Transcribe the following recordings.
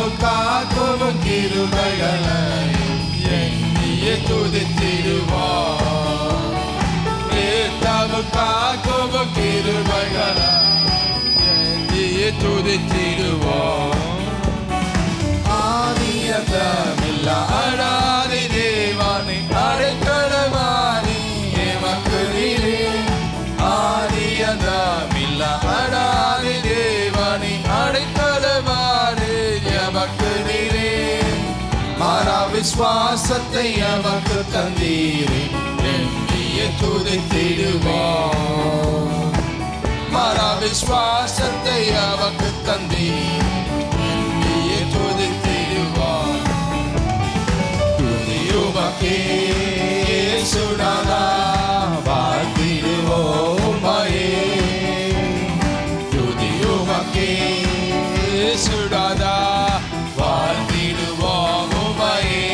காக்கும் கிருபைகளை எண்ணிய துதித்திடுவார் நித்தம் காக்கும் கிருபைகளை எண்ணிய துதித்திடுவார் ஆதியத்தமில்ல அடாதி தேவானை அடைக்கலவாணி எமக்கு நீரே ஆதியந்தமில்ல அடாதி தேவானை அடைக்கலவாணி எமக்கு நீரே மாறா விசுவாசத்தை எமக்கு தந்தீரே எண்ணிய துதித்திடுவார் மாறா விசுவாசத்தை அவக்கு தந்தீர் எண்ணிய துதித்திடுவார் துதியுமக்கே சுடாதா வாழ்த்திடுவோமையே துதியுமக்கே சுடாதா வாழ்த்திடுவோமையே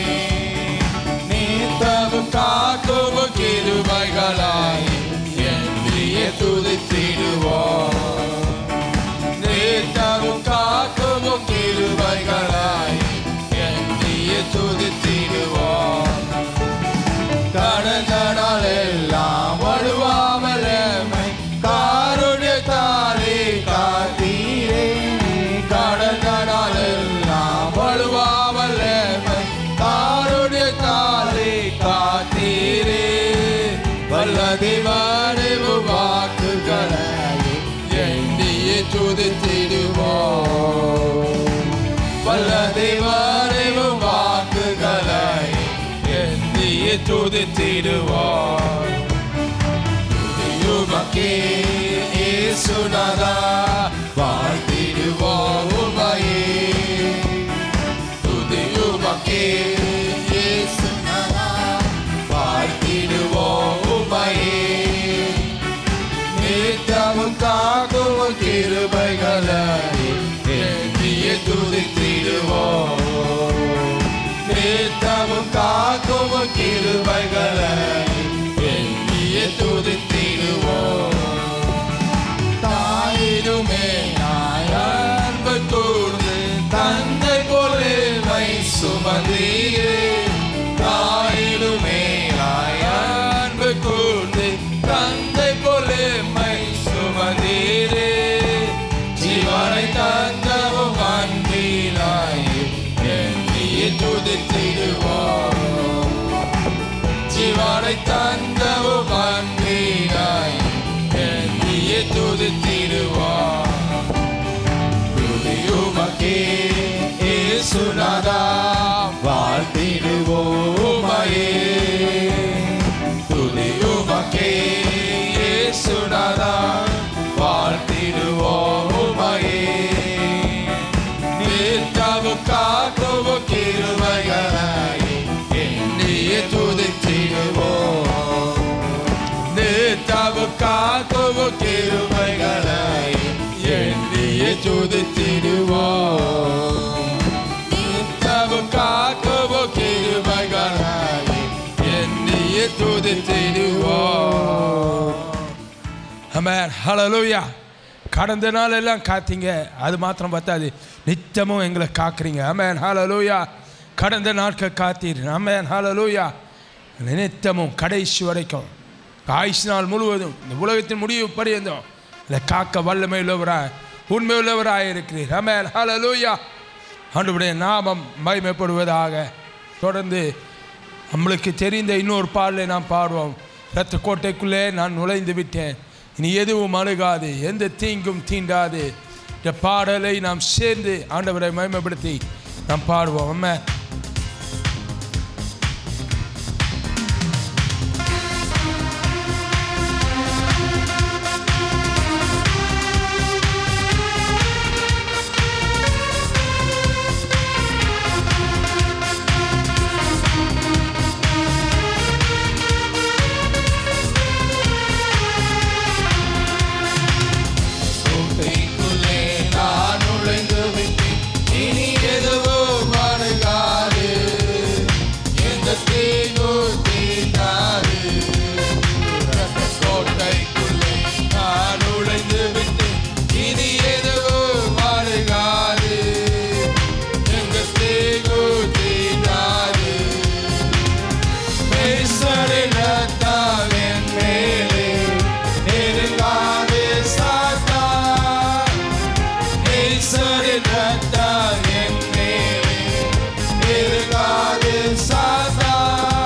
நீத்தம் காக்கும் கிருபைகளாய் என்றிய துதித்திடுவோம் நீத்தம் காக்கும் கிருபைகளாய் என்றிய துதித்திடுவோம் கடந்த நாள் எல்லாம் வழுவாமல் எம்மை காருண்யத்தாலே காத்தீரே கடந்த நாள் எல்லாம் வழுவாமல் எம்மை காருண்யத்தாலே காத்தீரே வல்லதிவாரிவு வாக்குகளை எண்ணிய துதித்திடுவோம் வல்லதிவாரிவு வாக்குகளை எண்ணிய துதித்திடுவோம் துதியுமக்கே இயேசுநாதா வாழ்த்திடுவோம் உமையே துதியுமக்கே இயேசுநாதா வாழ்த்திடுவோம் உமையே நித்தமும் காக்கும் கிருபைகளை எண்ணிய துதித்திடுவோம் நித்தமும் காக்கும் கிருபைகளை எண்ணிய துதித்திடுவோம் தாயினுமே அன்பு கூர்ந்து தந்தை போலேமை சுமந்தீரே தாயினுமே அன்பு கூர்ந்து தந்தை போலேமை சுமந்தீரே ஜீவனை தந்தவும் அன்பினாய் எண்ணிய துதித்திடுவோம் ஜீவனை தந்தவும் அன்பினாய் எண்ணிய துதித்திடுவோம் துதியுமக்கே இயேசுநாதா வாழ்த்திடுவோமையே துதியுமக்கே இயேசுநாதா வாழ்த்திடுவோமையே நித்தமும் காக்கும் கிருபைகளை எண்ணிய துதித்திடுவோம் நித்தமும் காக்கும் கிருபைகளை எண்ணிய துதித்திடுவோம் நித்தமும் காக்கும் கிருபைகளை எண்ணிய துதித்திடுவோம் ஆமென் ஹalleluya கடந்த நாள் எல்லாம் காத்தீங்க அது மாத்திரம் பத்தாது நித்தமும் எங்களை காக்குறீங்க ஆமென் ஹalleluya கடந்த நாட்கள் காத்தீர் ஆமென் ஹalleluya நித்தமும் கடைசி வரைக்கும் ஆயுஷ் நாள் முழுவதும் இந்த உலகத்தின் முடிவு பரியந்தம் இதை காக்க வல்லமை உள்ளவராய் உண்மை உள்ளவராய் இருக்கிறீர் ஆமென் ஹalleluya ஆண்டவருடைய நாமம் மகிமைப்படுவதாக தொடர்ந்து நம்மளுக்கு தெரிந்த இன்னொரு பாடலை நாம் பாடுவோம் இரத்த கோட்டைக்குள்ளே நான் நுழைந்து விட்டேன் இனி எதுவும் அணுகாது எந்த தீங்கும் தீண்டாது இந்த பாடலை நாம் சேர்ந்து ஆண்டவரை மகிமைப்படுத்தி நாம் பாடுவோம் அம்மா கோட்டைக்குள்ளே நான் நுழைந்து விட்டேன் இனி எதுவும் அணுகாது நேசரின் ரத்தம் என் மேலே இருக்காது சாதா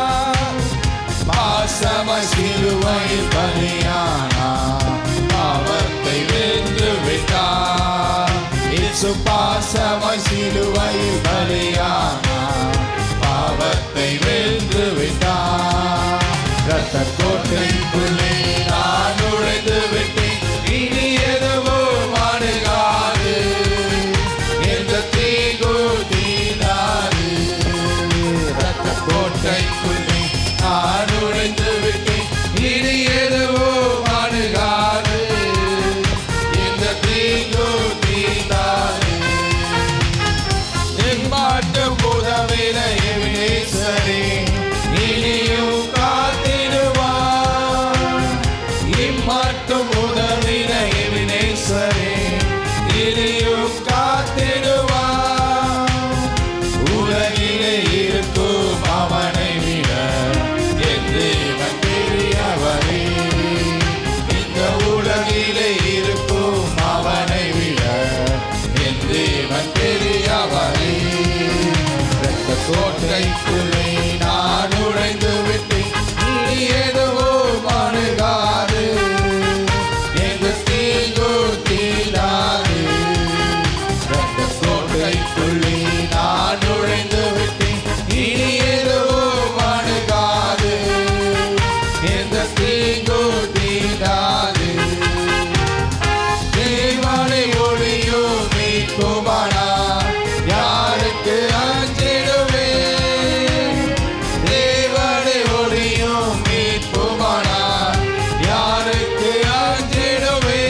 பாசமாய் சிலுவையில் பலியானா பாவத்தை வென்று விட்டார் இயேசு பாசமாய் சிலுவையில் பலியானா பாவத்தை வென்று விட்டார் ரத்த கோட்டைக்குள்ளே நான் நுழைந்து விட்டேன் இனி எதுவும் அணுகாது எந்த தீகு தீராது ரத்த கோட்டைக்குள்ளே நான் நுழைந்து விட்டேன் இனி எதுவும் அணுகாது எந்த தீகு தீராது எம்மாட்டு புதவில எவினேசரே இனியும் காத்திடுவார் இம்மாட்டும் உதவின எவினேசரே இனியும் காத்திடுவார் உலகிலே இருக்கும் அவனை விட என் தேவன் பெரியவரே இந்த உலகிலே இருக்கும் அவனை விட என் தேவன் பெரியவரே ரத்த கோட்டைக்குள்ளே நான் நுழைந்து விட்டேன் இனி எதுவும் அணுகாது எந்த தீங்கு தீராது ரத்த கோட்டைக்குள்ளே நான் நுழைந்து விட்டேன் இனி எதுவும் அணுகாது எந்த தீங்கு தீராது தேவனை ஒளியோ மீட்குமானா யாருக்கு அஞ்சிடுவே தேவனை ஒளியோ மீட்குமானா யாருக்கு அஞ்சிடுவே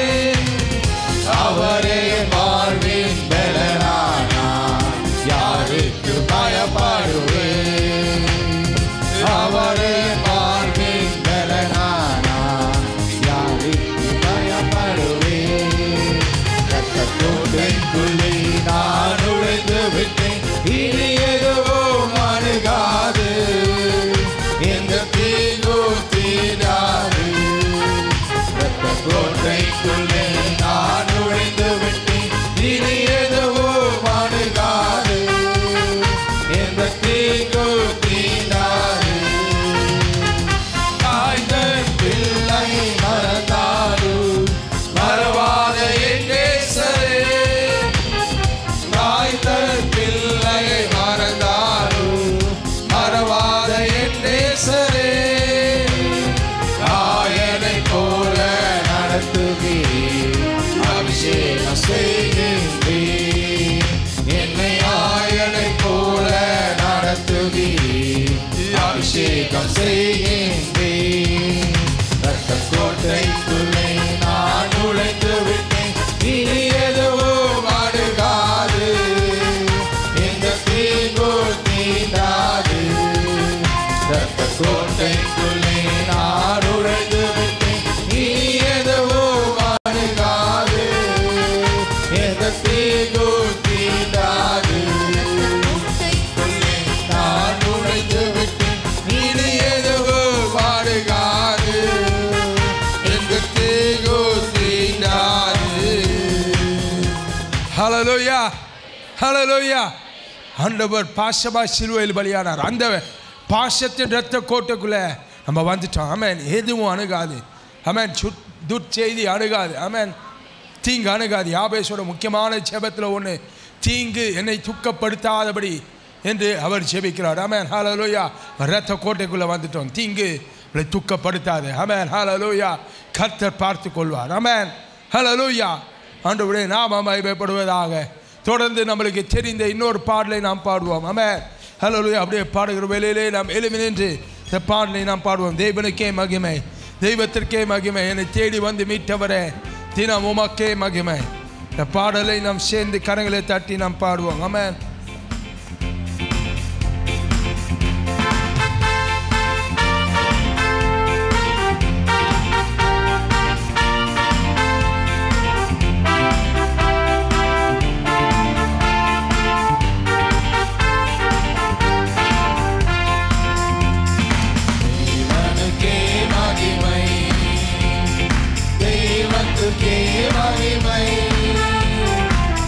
அவரே வாழ்வின் பெலனானா யாருக்கு பயப்படுவே அவரே வாழ்வின் பெலனானா யாருக்கு பயப்படுவே ரத்த கோட்டைக்குள்ளே நான் நுழைந்து விட்டேன் இனி எதுவும் அணுகாது எந்த தீங்கோ தீராது ரத்த கோட்டைக்குள்ளே நான் நுழைந்து விட்டேன் இனி எதுவும் அணுகாது எந்த தீங்கோ தீராது தாய்தன் பிள்ளை மறந்தாரு மறவாத என் நேசரே தாய்தன் பிள்ளை மறந்தாரு மறவாத என் நேசரே காயனை போல நடத்துகிறேன் அபிஷேகம் செய்கின்றேன் என்னை ஆயனை போல நடத்துகிறேன் அபிஷேகம் செய்கின்றேன் ரத்த கோட்டைக்குள்ளே நான் நுழைந்து விட்டேன் இனி எதுவும் அணுகாது எந்த தீங்கோ தீண்டாது ரத்த கோட்டைக்குள்ளே நான் நுழைந்து விட்டேன் இனி எதுவும் அணுகாது எந்த தீங்கோ தீண்டாது நான் நுழைந்து விட்டேன் இனி எதுவும் அணுகாது எந்த தீங்கோ தீண்டாது ஹலலோயா ஹலலோயா ஆண்டவர் பாசமா சிலுவையில் பலியானார் அந்த பாசத்தின் ரத்த கோட்டைக்குள்ள நம்ம வந்துட்டோம் ஆமென் எதுவும் அணுகாது ஆமென் சுட் துட்செய்தி அணுகாது ஆமென் தீங்கு அணுகாது யாபேசோட முக்கியமான ஜெபத்தில் ஒன்று தீங்கு என்னை துக்கப்படுத்தாதபடி என்று அவர் ஜெபிக்கிறார் ஆமென் ஹalleluya ரத்த கோட்டைக்குள்ளே வந்துட்டோம் தீங்கு உங்களை துக்கப்படுத்தாது ஆமென் ஹalleluya கர்த்தர் பார்த்து கொள்வார் ஆமென் ஹalleluya ஆண்டவரே நாம மகிமைப்படுவதாக தொடர்ந்து நம்மளுக்கு தெரிந்த இன்னொரு பாடலை நாம் பாடுவோம் ஆமென் ஹalleluya அப்படியே பாடுகிற வேளையிலே நாம் எழுமி நின்று இந்த பாடலை நாம் பாடுவோம் தேவனுக்கே மகிமை தெய்வத்திற்கே மகிமை என்னை தேடி வந்து மீட்டவரே தினம் உமக்கே மகிமை இந்த பாடலை நாம் சேர்ந்து கரங்களை தட்டி நாம் பாடுவோம் ஆமென் தேவனுக்கே மகிமை தெய்வத்துக்கே மகிமை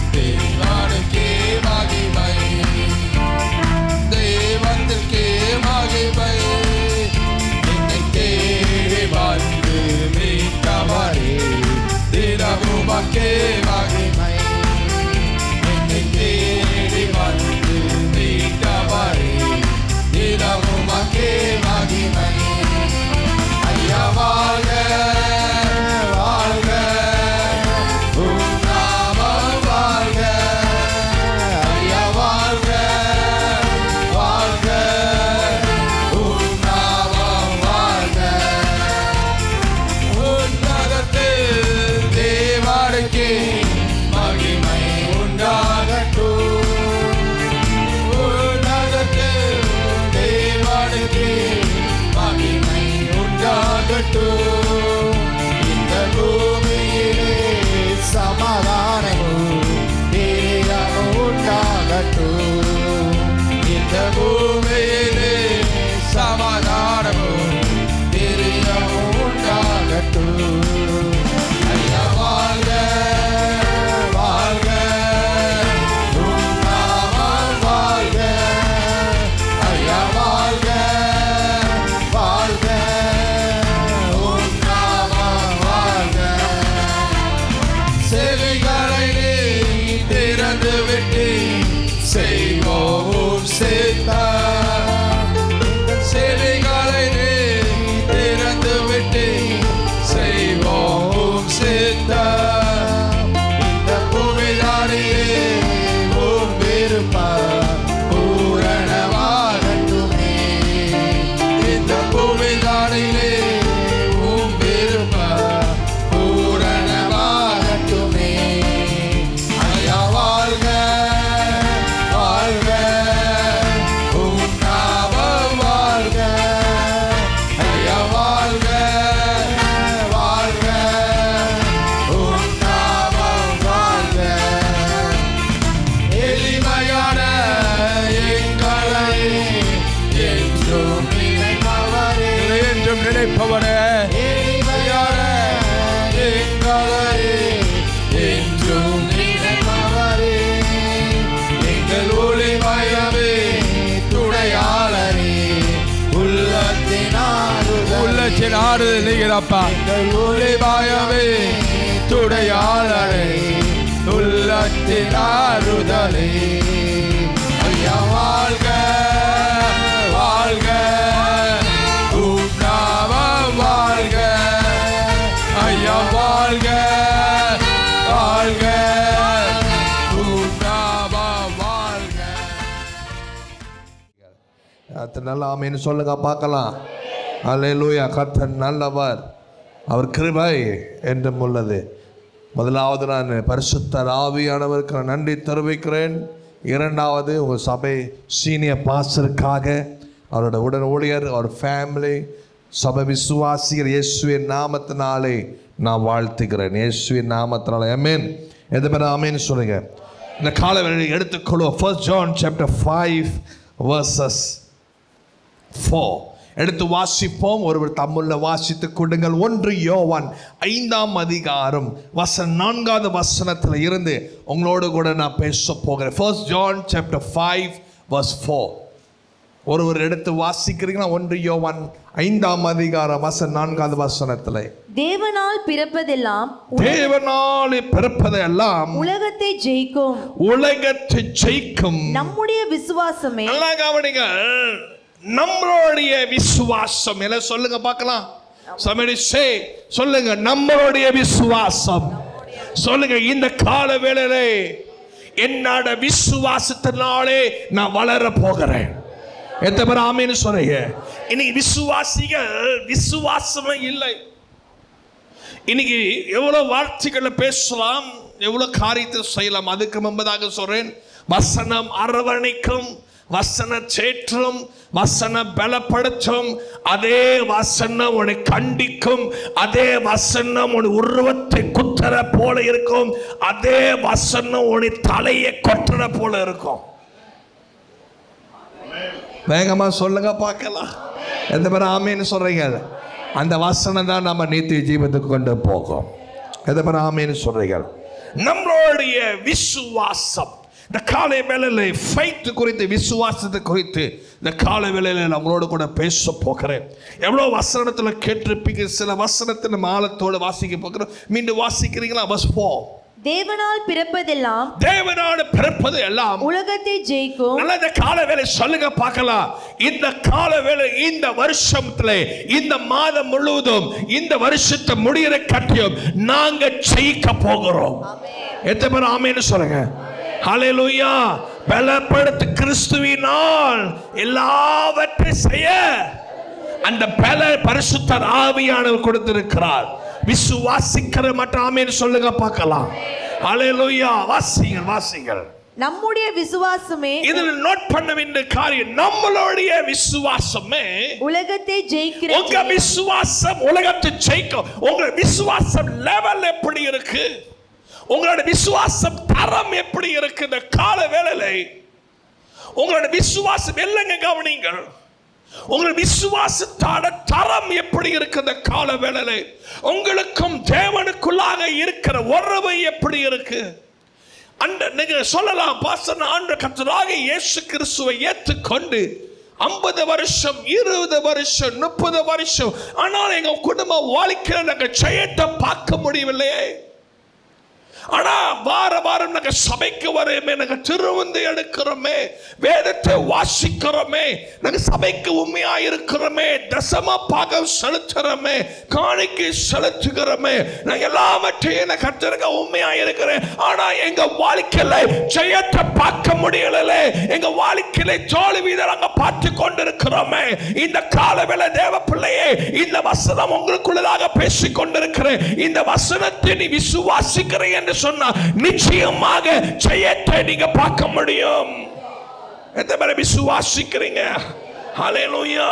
ஐயா வாழ்க வாழ்க உம் நாமம் வாழ்க ஐயா வாழ்க வாழ்க உம் நாமம் வாழ்க செவிகளை நீ திறந்து விட்டு செய்வோம் சேர்த்த செவிகளை நீ திறந்து விட்டு செய்வோம் சேர்த்த இந்த பூமிதானிலே உம் விருப்பம் பூரணமாகட்டுமே இந்த பூமிதானிலே உம் விருப்பம் பூரணமாகட்டுமே ஐயா வாழ்க வாழ்க உம் நாமம் வாழ்க ஐயா வாழ்க வாழ்க உம் நாமம் வாழ்க எளிமையான எங்களை என்றும் நினைப்பவரே என்றும் நினைப்பவனே எளிமையான எங்களை என்றும் நினைப்பவரே எங்கள் ஒளிமயமே துணையாளரே உள்ளத்தின் ஆறுதல் உள்ளத்தின் ஆறுதல் நீங்கிறப்பா எங்கள் ஒளிமயமே துணையாளரே உள்ளத்தின் ஆறுதலே ஐயா வாழ்க வாழ்க உம் நாமம் வாழ்க ஐயா வாழ்க வாழ்க உம் நாமம் வாழ்க கர்த்தர் நல்ல ஆமேன்னு சொல்லுங்க பார்க்கலாம் அல்லேலூயா கர்த்தர் நல்லவர் அவர் கிருபை என்றும் உள்ளது முதலாவது நான் பரிசுத்தர் ஆவியானவருக்கு நான் நன்றி தெரிவிக்கிறேன் இரண்டாவது உங்கள் சபை சீனியர் பாஸ்டருக்காக அவரோட உடன் ஊழியர் அவர் ஃபேமிலி சபை விசுவாசிகள் இயேசுவின் நாமத்தினாலே நான் வாழ்த்துக்கிறேன் இயேசுவின் நாமத்தினாலே அமேன் எது பேர் ஆமேன்னு சொல்லுங்க இந்த கால வேளையில் எடுத்துக்கொள்வோம் first John chapter five verses four எடுத்து வாசிப்போம் ஒருவர் தமிழ்ல வாசித்து கொடுங்கள் ஒன்று யோவான் ஐந்தாம் அதிகாரம் வசன நான்காவது வசனத்தில் இருந்து உங்களோடு கூட நான் பேச போகிறேன் first John chapter five verse four ஒருவர் எடுத்து வாசிக்கிறீங்களா ஒன்று யோவான் ஐந்தாம் அதிகாரம் வசன நான்காவது வசனத்தில் தேவனால் பிறப்பதெல்லாம் தேவனாலே பிறப்பதெல்லாம் உலகத்தை ஜெயிக்கும் உலகத்தை ஜெயிக்கும் நம்முடைய விசுவாசமே நல்லா கவனிங்க நம்மளுடைய விசுவாசம் என்ன சொல்லுங்க பார்க்கலாம் somebody say சொல்லுங்க நம்மளுடைய விசுவாசம் சொல்லுங்க இந்த கால வேளையிலே என்னோட விசுவாசத்தினாலே நான் வளர போகிறேன் எத்தனை பேர் ஆமேன்னு சொல்றீங்க இன்னைக்கு விசுவாசிகள் விசுவாசமே இல்லை இன்னைக்கு எவ்வளவு வார்த்தைகளை பேசலாம் எவ்வளவு காரியத்தை செய்யலாம் அதுக்கு முன்பதாக சொல்றேன் வசனம் அரவணைக்கும் வசன சேற்றும் வசன பலப்படுத்தும் அதே வசனம் உன்னை கண்டிக்கும் அதே வசனம் உன் உருவத்தை குத்துற போல இருக்கும் அதே வசனம் உன்னை தலையை கொட்டுற போல இருக்கும் வேகமா சொல்லுங்க பார்க்கலாம் எந்த பேர் ஆமேன்னு சொல்றீங்க அந்த வசனம் தான் நம்ம நித்திய ஜீவத்துக்கு கொண்டு போகும் எந்த பேர் ஆமேன்னு சொல்றீங்க நம்மளுடைய விசுவாசம் இந்த காலை வேளையில ஃபைட் குறித்து விசுவாசத்தை குறித்து இந்த காலை வேளையில நான் உங்களோட கூட பேச போகிறேன் எவ்வளோ வசனத்துல கேட்டிருப்பீங்க சில வசனத்தை நம்ம ஆழத்தோட வாசிக்க போகிறோம் மீண்டும் வாசிக்கிறீங்களா பஸ் போ தேவனால் பிறப்பதெல்லாம் தேவனாடு பிறப்பது எல்லாம் உலகத்தை ஜெயிக்கும் நல்ல இந்த கால வேலை சொல்லுங்க பார்க்கலாம் இந்த கால வேலை இந்த வருஷத்துல இந்த மாதம் முழுவதும் இந்த வருஷத்தை முடிகிற கட்டியம் நாங்க ஜெயிக்க போகிறோம் எத்தனை பேர் ஆமேன்னு சொல்லுங்க ஹalleluya பலப்படுத்து கிறிஸ்துவினால் எல்லாவற்றையும் செய்ய அந்த பல பரிசுத்தர் ஆவியானவர் கொடுத்திருக்கிறார் விசுவாசிக்கிற மட்டும் ஆமேன்னு சொல்லுங்க பார்க்கலாம் ஹalleluya வாசிங்கள் வாசிங்கள் நம்முடைய விசுவாசமே இதுல நோட் பண்ண வேண்டிய காரியம் நம்மளுடைய விசுவாசமே உலகத்தை ஜெயிக்கிற உங்க விசுவாசம் உலகத்தை ஜெயிக்கும் உங்க விசுவாசம் லெவல் எப்படி இருக்கு உங்களோட விசுவாசம் தரம் எப்படி இருக்கு இந்த கால வேளையில உங்களோட விசுவாசம் இல்லைங்க கவனிங்கள் உங்கள் விசுவாசத்தான தரம் எப்படி இருக்கு இந்த கால வேளையில உங்களுக்கும் தேவனுக்குள்ளாக இருக்கிற உறவு எப்படி இருக்கு அந்த நீங்க சொல்லலாம் பாசன ஆண்டு கர்த்தராக இயேசு கிறிஸ்துவை ஏற்றுக்கொண்டு ஐம்பது வருஷம் இருபது வருஷம் முப்பது வருஷம் ஆனால் எங்க குடும்ப வாழ்க்கையில நாங்க ஜெயத்தை பார்க்க முடியவில்லையே ஆனா வார வாரம் நாங்க சபைக்கு வரோமே நாங்க திருவந்து எடுக்கிறோமே வேதத்தை வாசிக்கிறோமே நாங்க சபைக்கு உண்மையா இருக்கிறோமே தசம பாகம் செலுத்துறோமே காணிக்கை செலுத்துகிறோமே நான் எல்லாவற்றையும் நான் கத்திருக்க உண்மையா இருக்கிறேன் ஆனா எங்க வாழ்க்கையில ஜெயத்தை பார்க்க முடியல எங்க வாழ்க்கையில தோல்வியை நாங்க பார்த்து கொண்டிருக்கிறோமே இந்த காலவேளை தேவ பிள்ளையே இந்த வசனம் உங்களுக்குள்ளதாக பேசிக் கொண்டிருக்கிறேன் இந்த வசனத்தை நீ விசுவாசிக்கிறேன் என்று சொன்னா நிச்சயமாக ஜெயத்தை நீங்க பார்க்க முடியும் எத்தனை பேரை விசுவாசிக்கிறீங்க ஹalleluya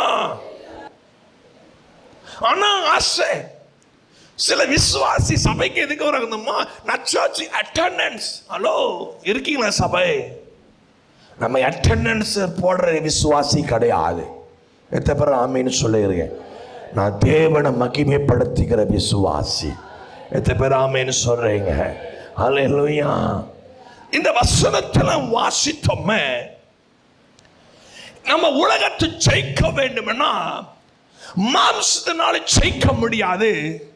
ஆனா ஆசை சில விசுவாசி சபைக்கு எதுக்கு வராங்கம்மா நச்சாச்சி அட்டெண்டன்ஸ் ஹலோ இருக்கீங்களா சபை நம்ம அட்டெண்டன்ஸ் போடுற விசுவாசி கிடையாது எத்தனை பேர் ஆமீன்னு சொல்லிருக்கேன் நான் தேவனை மகிமைப்படுத்துகிற விசுவாசி எத்தனை பேர் ஆமீன்னு சொல்றீங்க ஹalleluya இந்த வசனத்துல வாசித்தோமே நம்ம உலகத்தை ஜெயிக்க வேண்டும்னா மாம்சத்தினால ஜெயிக்க முடியாது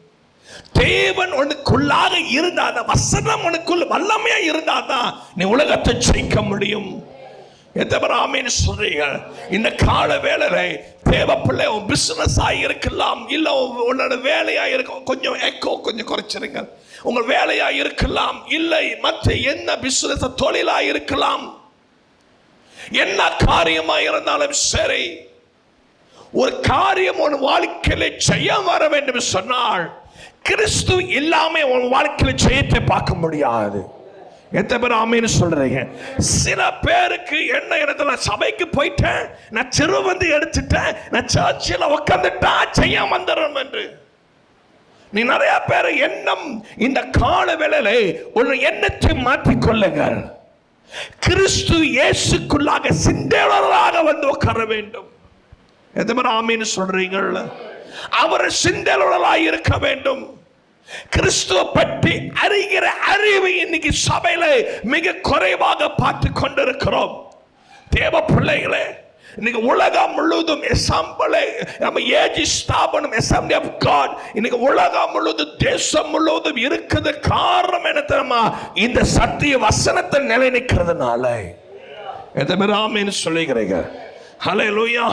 தேவன் உனக்குள்ளாக இருந்தா அந்த வசனம் உனக்குள்ள வல்லமையா இருந்தாதான் நீ உலகத்தை ஜெயிக்க முடியும் எத்தவராமேன்னு சொல்றீங்க இந்த கால வேலையில தேவ பிள்ளை உன் பிசினஸ் இருக்கலாம் இல்ல உன் உன்னோட வேலையா இருக்கும் கொஞ்சம் எக்கோ கொஞ்சம் குறைச்சிருங்க உங்க வேலையா இருக்கலாம் இல்லை மற்ற என்ன பிசினஸ் தொழிலா இருக்கலாம் என்ன காரியமா இருந்தாலும் சரி ஒரு காரியம் உன் வாழ்க்கையில ஜெயம் வர வேண்டும் என்று சொன்னால் கிறிஸ்து இல்லாம உன் வாழ்க்கையில ஜெயத்தை பார்க்க முடியாது எத்தனை பேர் ஆமீன்னு சொல்றீங்க சில பேருக்கு என்ன இடத்துல நான் சபைக்கு போயிட்டேன் நான் திருவந்து எடுத்துட்டேன் நான் சர்ச்சில் உட்காந்துட்டா ஜெயம் வந்துடும் என்று நீ நிறைய பேர் எண்ணம் இந்த கால வேளையில ஒரு எண்ணத்தை மாற்றிக் கொள்ளுங்கள் கிறிஸ்து இயேசுக்குள்ளாக சிந்தேளராக வந்து உட்கார வேண்டும் எத்தனை பேர் ஆமீன்னு சொல்றீங்கள்ல அவர் சிந்தேளராக இருக்க வேண்டும் கிறிஸ்துவ பற்றி அறிகிற அறிவு இன்னைக்கு சபையில மிக குறைவாக பார்த்து கொண்டிருக்கிறோம் தேவ பிள்ளைகளே இன்னைக்கு உலகம் முழுவதும் எசாம்பளை நம்ம ஏஜி ஸ்தாபனம் அசம்பிளி ஆஃப் காட் இன்னைக்கு உலகம் முழுவதும் தேசம் முழுவதும் இருக்குது காரணம் என்ன தெரியுமா இந்த சத்திய வசனத்தை நிலை நிற்கிறதுனால எதை ஆமேன்னு சொல்லுகிறீங்க ஹலே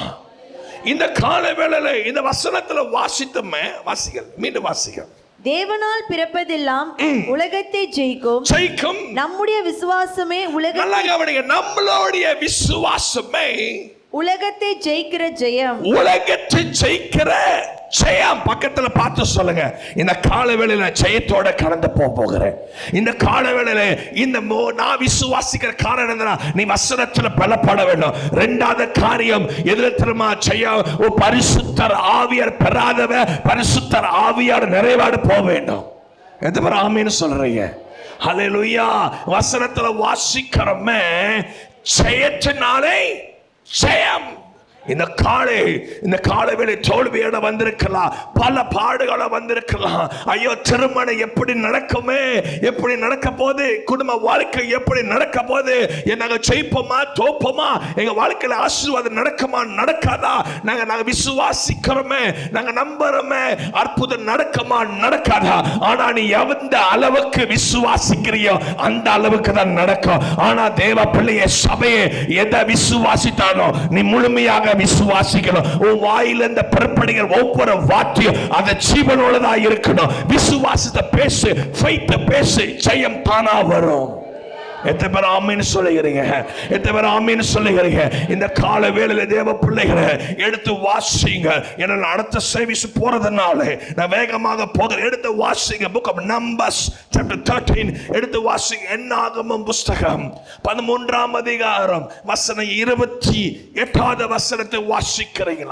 இந்த கால வேளையில இந்த வசனத்துல வாசித்தமே வாசிகள் மீண்டும் வாசிகள் தேவனால் பிறப்பதெல்லாம் உலகத்தை ஜெயிக்கும் ஜெயிக்கும் நம்முடைய விசுவாசமே உலக நல்லா கவனிங்க நம்மளுடைய விசுவாசமே உலகத்தை ஜெயிக்கிற ஜெயம் உலகத்தை ஜெயிக்கிற ஜெயம் பக்கத்துல பார்த்து சொல்லுங்க இந்த கால வேளையில ஜெயத்தோட கடந்து போக போகிறேன் இந்த கால வேளையில இந்த மோ- நான் விசுவாசிக்கிற காரணம் என்னன்னா, நீ வசனத்துல பலப்பட வேண்டும் ரெண்டாவது காரியம் எதுல தெரியுமா ஜெயம் ஓ பரிசுத்தர் ஆவியர் பெறாதவ பரிசுத்தர் ஆவியார் நிறைவாடு போக வேண்டும் எந்த பேர் ஆமீன்னு சொல்றீங்க ஹalleluya வசனத்துல வாசிக்கிறோமே ஜெயத்தினாலே ஜெயம் இந்த காலை இந்த காலவேளை தோல்வியோட வந்திருக்கலாம் பல பாடுகளை வந்திருக்கலாம் ஐயோ திருமணம் எப்படி நடக்குமே எப்படி நடக்க போகுது குடும்ப வாழ்க்கை எப்படி நடக்க போகுது நாங்க ஜெயிப்போமா தோப்போமா எங்க வாழ்க்கையில ஆசீர்வாதம் நடக்குமா நடக்காதா நாங்க நாங்க விசுவாசிக்கிறோமே நாங்க நம்புறோமே அற்புதம் நடக்குமா நடக்காதா ஆனா நீ எந்த அளவுக்கு விசுவாசிக்கிறியோ அந்த அளவுக்கு தான் நடக்கும் ஆனா தேவ பிள்ளைய சபையை எதை விசுவாசித்தானோ நீ முழுமையாக விசுவாசிக்கணும் உன் வாயில இந்த பிறப்படுகிற ஒவ்வொரு வார்த்தையும் அந்த ஜீவனோடதா இருக்கணும் விசுவாசத்தை பேசு ஃபைத்த பேசு ஜெயம் தானா வரும் எத்தனை பேர் ஆமீன்னு சொல்லுகிறீங்க எத்தனை பேர் ஆமீன்னு சொல்லுகிறீங்க இந்த கால வேளையில தேவ பிள்ளைகளை எடுத்து வாசிங்க ஏன்னா நான் அடுத்த சர்வீஸ் போறதுனால நான் வேகமாக போகிறேன் எடுத்து வாசிங்க book of Numbers chapter thirteen எடுத்து வாசிங்க என்னாகமம் புஸ்தகம் பதிமூன்றாம் அதிகாரம் வசனம் இருபத்தி எட்டாவது வசனத்தை வாசிக்கிறீங்களா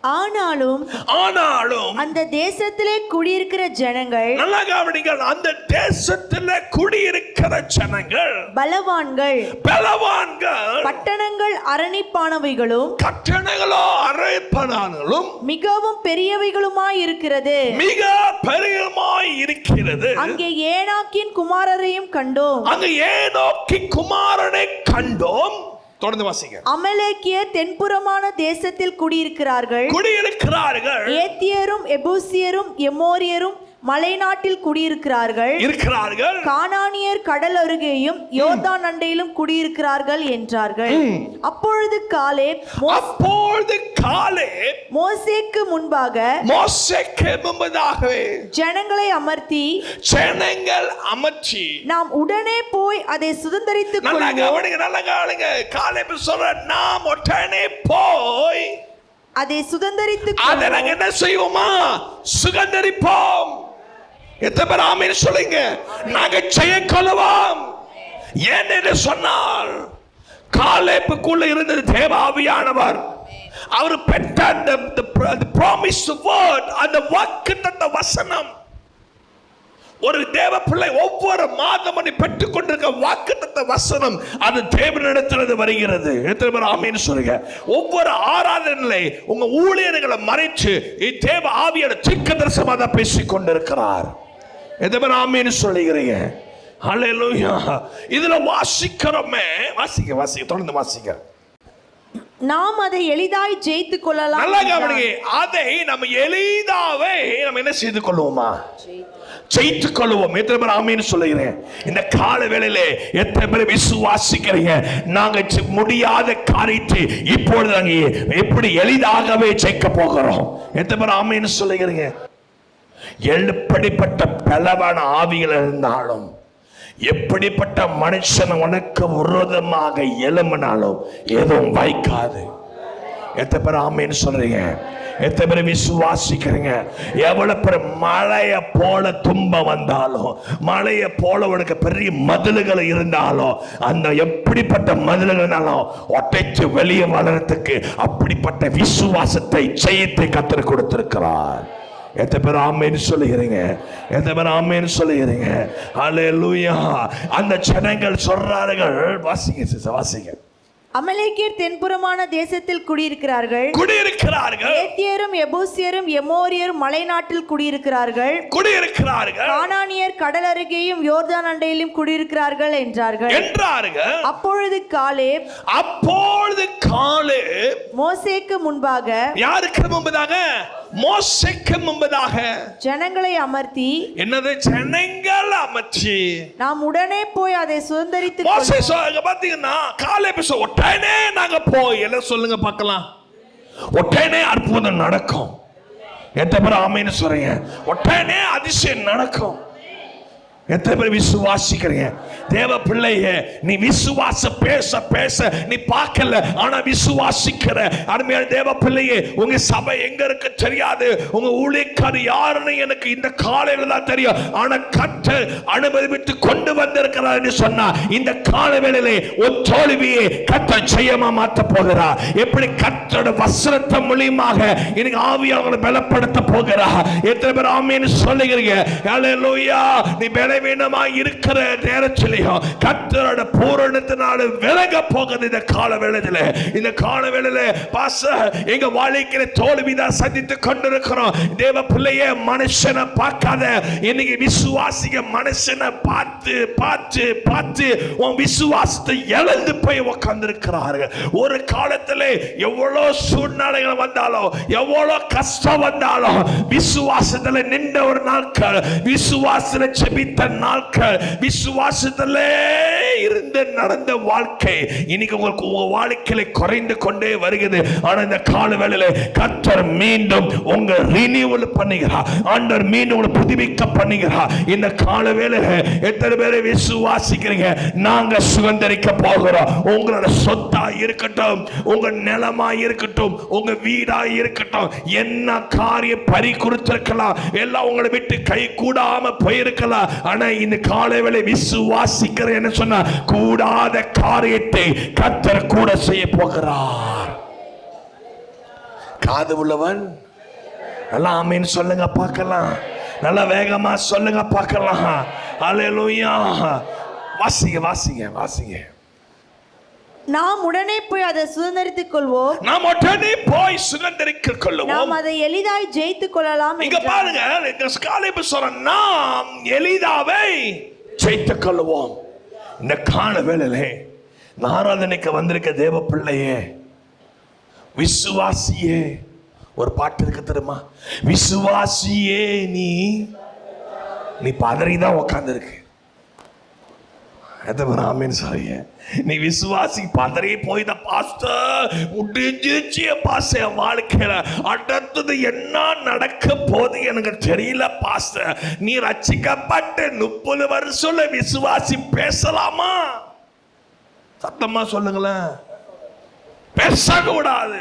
ஆனாலும் ஆனாலும் அந்த தேசத்திலே குடியிருக்கிற ஜனங்கள் நல்லா கவனிங்கள் அந்த தேசத்துல குடியிருக்கிற ஜனங்கள் பலவான்கள் பலவான்கள் பட்டணங்கள் அரணிப்பானவைகளும் கட்டணங்களோ அரைப்பனாலும் மிகவும் பெரியவைகளுமாய் இருக்கிறது மிக பெரியமாய் இருக்கிறது அங்கே ஏனாக்கின் குமாரரையும் கண்டோம் அங்கு ஏனோக்கி குமாரனை கண்டோம் தொடர்ந்து வாசிங்க அமலேக்கியர் தென்புறமான தேசத்தில் குடியிருக்கிறார்கள் குடியிருக்கிறார்கள் ஏத்தியரும் எபூசியரும் எமோரியரும் மலைநாட்டில் குடியிருக்கிறார்கள் இருக்கிறார்கள் கானானியர் கடல் அருகேயும் யோர்தான் அண்டையிலும் குடியிருக்கிறார்கள் என்றார்கள் அப்பொழுது காலே அப்பொழுது காலே மோசேக்கு முன்பாக மோசைக்கு முன்பதாகவே ஜனங்களை அமர்த்தி ஜனங்கள் அமர்ச்சி நாம் உடனே போய் அதை சுதந்தரித்துக் நல்லா கொள்வோம் கவனிங்க நல்லா கவனிங்க காலை சொல்ற நாம் உடனே போய் அதை சுதந்தரித்துக் அதை கொள்வோம். நாங்க என்ன செய்வோமா சுகந்தரிப்போம் எத்தனை பேர் ஆமீன் சொல்லுங்க நாங்க ஜெயம் கொள்ளுவோம் ஏன் என்று சொன்னால் காலேப்புக்குள்ள இருந்தது தேவ ஆவியானவர் அவர் பெற்ற அந்த ப்ராமிஸ் வேர்ட் அந்த வாக்குத்தத்த வசனம் ஒரு தேவ பிள்ளை ஒவ்வொரு மாதம் நீ பெற்றுக் கொண்டிருக்க வாக்குத்தத்த வசனம் அது தேவனிடத்திலிருந்து வருகிறது எத்தனை பேர் ஆமீன்னு சொல்லுங்க ஒவ்வொரு ஆராதனையிலே உங்க ஊழியர்களை மறைச்சு தேவ ஆவியோட தீர்க்க தரிசனமாக தான் பேசிக் கொண்டிருக்கிறார் எத்தனை பேர் ஆமீன்னு சொல்லுகிறீங்க ஹalleluya இதுல வாசிக்கிறோமே வாசிக்க வாசிக்க தொடர்ந்து வாசிக்க நாம் அதை எளிதாய் ஜெயித்துக் கொள்ளலாம் நல்லா என்றார். கவனிங்க அதை நம்ம எளிதாவே நம்ம என்ன செய்து கொள்வோமா ஜெயித்துக் கொள்வோம் எத்தனை பேர் ஆமீன்னு சொல்லுகிறேன் இந்த கால வேளையிலே எத்தனை பேர் விசுவாசிக்கிறீங்க நாங்க செ- முடியாத காரியத்தை இப்பொழுது நாங்க எப்படி எளிதாகவே ஜெயிக்க போகிறோம் எத்தனை பேர் ஆமீன்னு சொல்லுகிறீங்க எப்படிப்பட்ட பலவான ஆவிகள் இருந்தாலும் எப்படிப்பட்ட மனுஷன் உனக்கு விரோதமாக எழும்பினாலும் எதுவும் வாய்க்காது எத்தனை பேர் ஆமேன்னு சொல்றீங்க எத்தனை பேர் விசுவாசிக்கிறீங்க எவ்வளவு பேர் மழைய போல துன்பம் வந்தாலும் மழைய போல உனக்கு பெரிய மதில்கள் இருந்தாலும் அந்த எப்படிப்பட்ட மதில்கள்னாலும் ஒட்டைச்சு வெளியே வளரத்துக்கு அப்படிப்பட்ட விசுவாசத்தை ஜெயத்தை கத்தர் கொடுத்திருக்கிறார் எத்தனை பேர் ஆமேன்னு சொல்லுகிறீங்க எத்தனை பேர் ஆமேன்னு சொல்லுகிறீங்க அல்லேலூயா அந்த ஜனங்கள் சொல்றார்கள் வாசிங்க சிஸ்டர் வாசிங்க அமலேக்கியர் தென்புறமான தேசத்தில் குடியிருக்கிறார்கள் குடியிருக்கிறார்கள் ஏத்தியரும் எபூசியரும் எமோரியரும் மலைநாட்டில் குடியிருக்கிறார்கள் குடியிருக்கிறார்கள் கானானியர் கடல் அருகேயும் யோர்தான் அண்டையிலும் குடியிருக்கிறார்கள் என்றார்கள் என்றார்கள் அப்பொழுது காலே அப்பொழுது காலே மோசேக்கு முன்பாக யாருக்கு முன்பதாக மோசைக்கு முன்பதாக ஜனங்களை அமர்த்தி என்னது ஜனங்கள் அமைச்சு நாம் உடனே போய் அதை சுதந்தரித்துக் மோசை கொள்வோம். சொல்லுங்க பாத்தீங்கன்னா காலை பேச உடனே நாங்க போய் எல்லாம் சொல்லுங்க பார்க்கலாம் உடனே அற்புதம் நடக்கும் எத்தனை பேர் ஆமைன்னு சொல்றீங்க உடனே அதிசயம் நடக்கும் எத்தனை பேர் விசுவாசிக்கிறீங்க தேவ பிள்ளைய நீ விசுவாச பேச பேச நீ பார்க்கல ஆனா விசுவாசிக்கிற அருமையான தேவ பிள்ளையே உங்க சபை எங்க இருக்கு தெரியாது உங்க ஊழியக்காரர் யாருன்னு எனக்கு இந்த காலையில தான் தெரியும் ஆனா கற்று அனுமதித்து கொண்டு வந்திருக்கிறார் சொன்னா இந்த கால வேளையிலே ஒரு தோல்வியை கத்த ஜெயமா மாத்த போகிறா எப்படி கத்தோட வசனத்தை மூலியமாக இன்னைக்கு ஆவியாளர்களை பலப்படுத்த போகிறா எத்தனை பேர் ஆமீன்னு சொல்லுகிறீங்க ஹalleluya நீ பலவீனமா இருக்கிற நேரத்திலையும் கத்தரோட பூரணத்தினால விலக போகுது இந்த கால வேளையில இந்த கால வேளையில பாச எங்க வாழ்க்கையில தோல்விதான் சந்தித்து கொண்டிருக்கிறோம் தேவ பிள்ளைய மனுஷனை பார்க்காத இன்னைக்கு விசுவாசிக மனுஷனை பார்த்து பார்த்து பார்த்து உன் விசுவாசத்தை இழந்து போய் உட்கார்ந்திருக்கிறார்கள் ஒரு காலத்துல எவ்வளவு சூழ்நிலைகள் வந்தாலும் எவ்வளவு கஷ்டம் வந்தாலும் விசுவாசத்துல நின்ற ஒரு நாட்கள் விசுவாசத்துல செபித்த நாட்கள் விசுவாசத்துல இருந்து நடந்த வாழ்க்கை இன்னைக்கு உங்களுக்கு உங்க வாழ்க்கையில குறைந்து கொண்டே வருகிறது ஆனா இந்த கால வேளையில கர்த்தர் மீண்டும் உங்க ரினியூவல் பண்ணுகிறார் ஆண்டவர் மீண்டும் உங்களை புதுப்பிக்க பண்ணுகிறார் இந்த கால வேளையில எத்தனை பேரை விசுவாசிக்கிறீங்க நாங்க சுதந்திரிக்க போகிறோம் உங்களோட சொத்தா இருக்கட்டும் உங்க நிலமா இருக்கட்டும் உங்க வீடா இருக்கட்டும் என்ன காரியம் பறி கொடுத்திருக்கலாம் எல்லாம் உங்களை விட்டு கை கூடாம போயிருக்கலாம் ஆனா இந்த காலை வேளை விசுவாசிக்கிறேன்னு சொன்னா கூடாத காரியத்தை கத்தர் கூட செய்ய போகிறார் காது உள்ளவன் நல்லா ஆமீன் சொல்லுங்க பார்க்கலாம் நல்லா வேகமா சொல்லுங்க பார்க்கலாம் அல்லேலூயா வாசிங்க வாசிங்க வாசிங்க நாம் உடனே போய் அதை சுதந்திரித்துக் கொள்வோம் நாம் உடனே போய் சுதந்திரிக்க கொள்ளுவோம் நாம் அதை எளிதாய் ஜெயித்துக் கொள்ளலாம் இங்க என்றார். பாருங்க எங்க காலைப்பு சொல்ற நாம் எளிதாவை ஜெயித்துக் கொள்ளுவோம் இந்த கால வேளையிலே இந்த ஆராதனைக்கு வந்திருக்க தேவ பிள்ளையே விசுவாசியே ஒரு பாட்டு இருக்கு தெரியுமா விசுவாசியே நீ நீ பதறி தான் உக்காந்துருக்கு ஆமீன் சாரிய நீ விசுவாசி பதறி போய் இந்த பாஸ்டர் முடிஞ்சிருச்சு பாஸ்டர் என் வாழ்க்கையில அடுத்தது என்ன நடக்க போகுது எனக்கு தெரியல பாஸ்டர் நீ ரட்சிக்கப்பட்டு முப்பது வருஷம்ல விசுவாசி பேசலாமா சத்தமா சொல்லுங்களேன் பேசக்கூடாது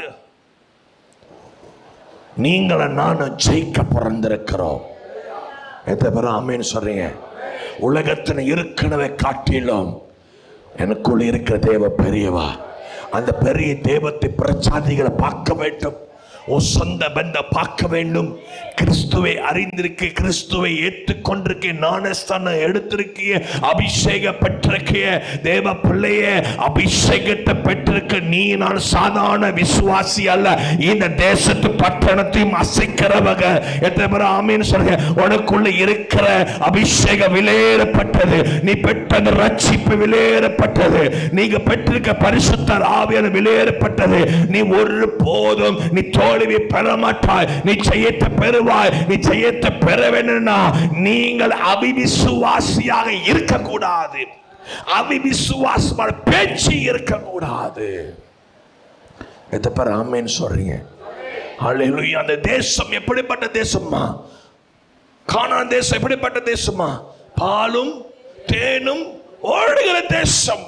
நீங்களும் நானும் ஜெயிக்க பிறந்திருக்கிறோம் எத்தனை பேரும் ஆமேன்னு சொல்றீங்க உலகத்தில் ஏற்கனவே காட்டிலும் எனக்குள்ள இருக்கிற தேவ பெரியவா அந்த பெரிய தேவத்தை பிரச்சாதிகளை பார்க்க வேண்டும் உன் சொந்த பந்த பார்க்க வேண்டும் கிறிஸ்துவை அறிந்திருக்க கிறிஸ்துவை ஏற்றுக்கொண்டிருக்க ஞானஸ்தானம் எடுத்திருக்கிய அபிஷேக பெற்றிருக்கிய தேவ பிள்ளைய அபிஷேகத்தை பெற்றிருக்க நீ நான் சாதாரண விசுவாசி அல்ல இந்த தேசத்து பட்டணத்தையும் அசைக்கிறவங்க எத்தனை பேர் ஆமீன்னு சொல்லுங்க உனக்குள்ள இருக்கிற அபிஷேக விலையேறப்பட்டது நீ பெற்ற அந்த ரட்சிப்பு விலையேறப்பட்டது நீங்க பெற்றிருக்க பரிசுத்தர் ஆவியான விலையேறப்பட்டது நீ ஒரு போதும் நீ தோல்வி பெற மாட்டாய் நீ ஜெயத்தை பெறுவாய் நீ ஜெயத்தை பெற வேணும்னா நீங்கள் அவிவிசுவாசியாக இருக்கக்கூடாது அவிவிசுவாசமான பேச்சு இருக்கக்கூடாது எத்த பேர் ஆமேன்னு சொல்றீங்க அல்லேலூயா அந்த தேசம் எப்படிப்பட்ட தேசமா கானான் தேசம் எப்படிப்பட்ட தேசமா பாலும் தேனும் ஓடுகிற தேசம்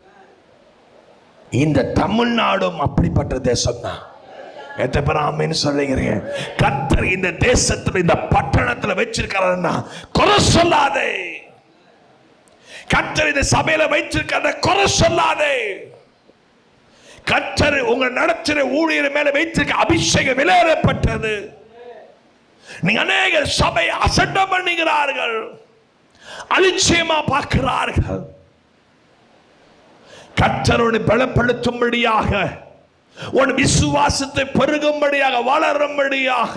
இந்த தமிழ்நாடும் அப்படிப்பட்ட தேசம் தான் எத்தனை பேர் ஆமேன்னு சொல்லுகிறீங்க கத்தர் இந்த தேசத்துல இந்த பட்டணத்துல வச்சிருக்காருன்னா குறை சொல்லாதே கத்தர் இந்த சபையில வைச்சிருக்கார குறை சொல்லாதே கத்தர் உங்க நடத்துற ஊழியர் மேல வைத்திருக்க அபிஷேகம் விளையாடப்பட்டது நீங்க அநேக சபை அசட்டம் பண்ணுகிறார்கள் அலட்சியமா பார்க்கிறார்கள் கத்தரோடு பலப்படுத்தும்படியாக உன் விசுவாசத்தை பெருகும்படியாக வளரும்படியாக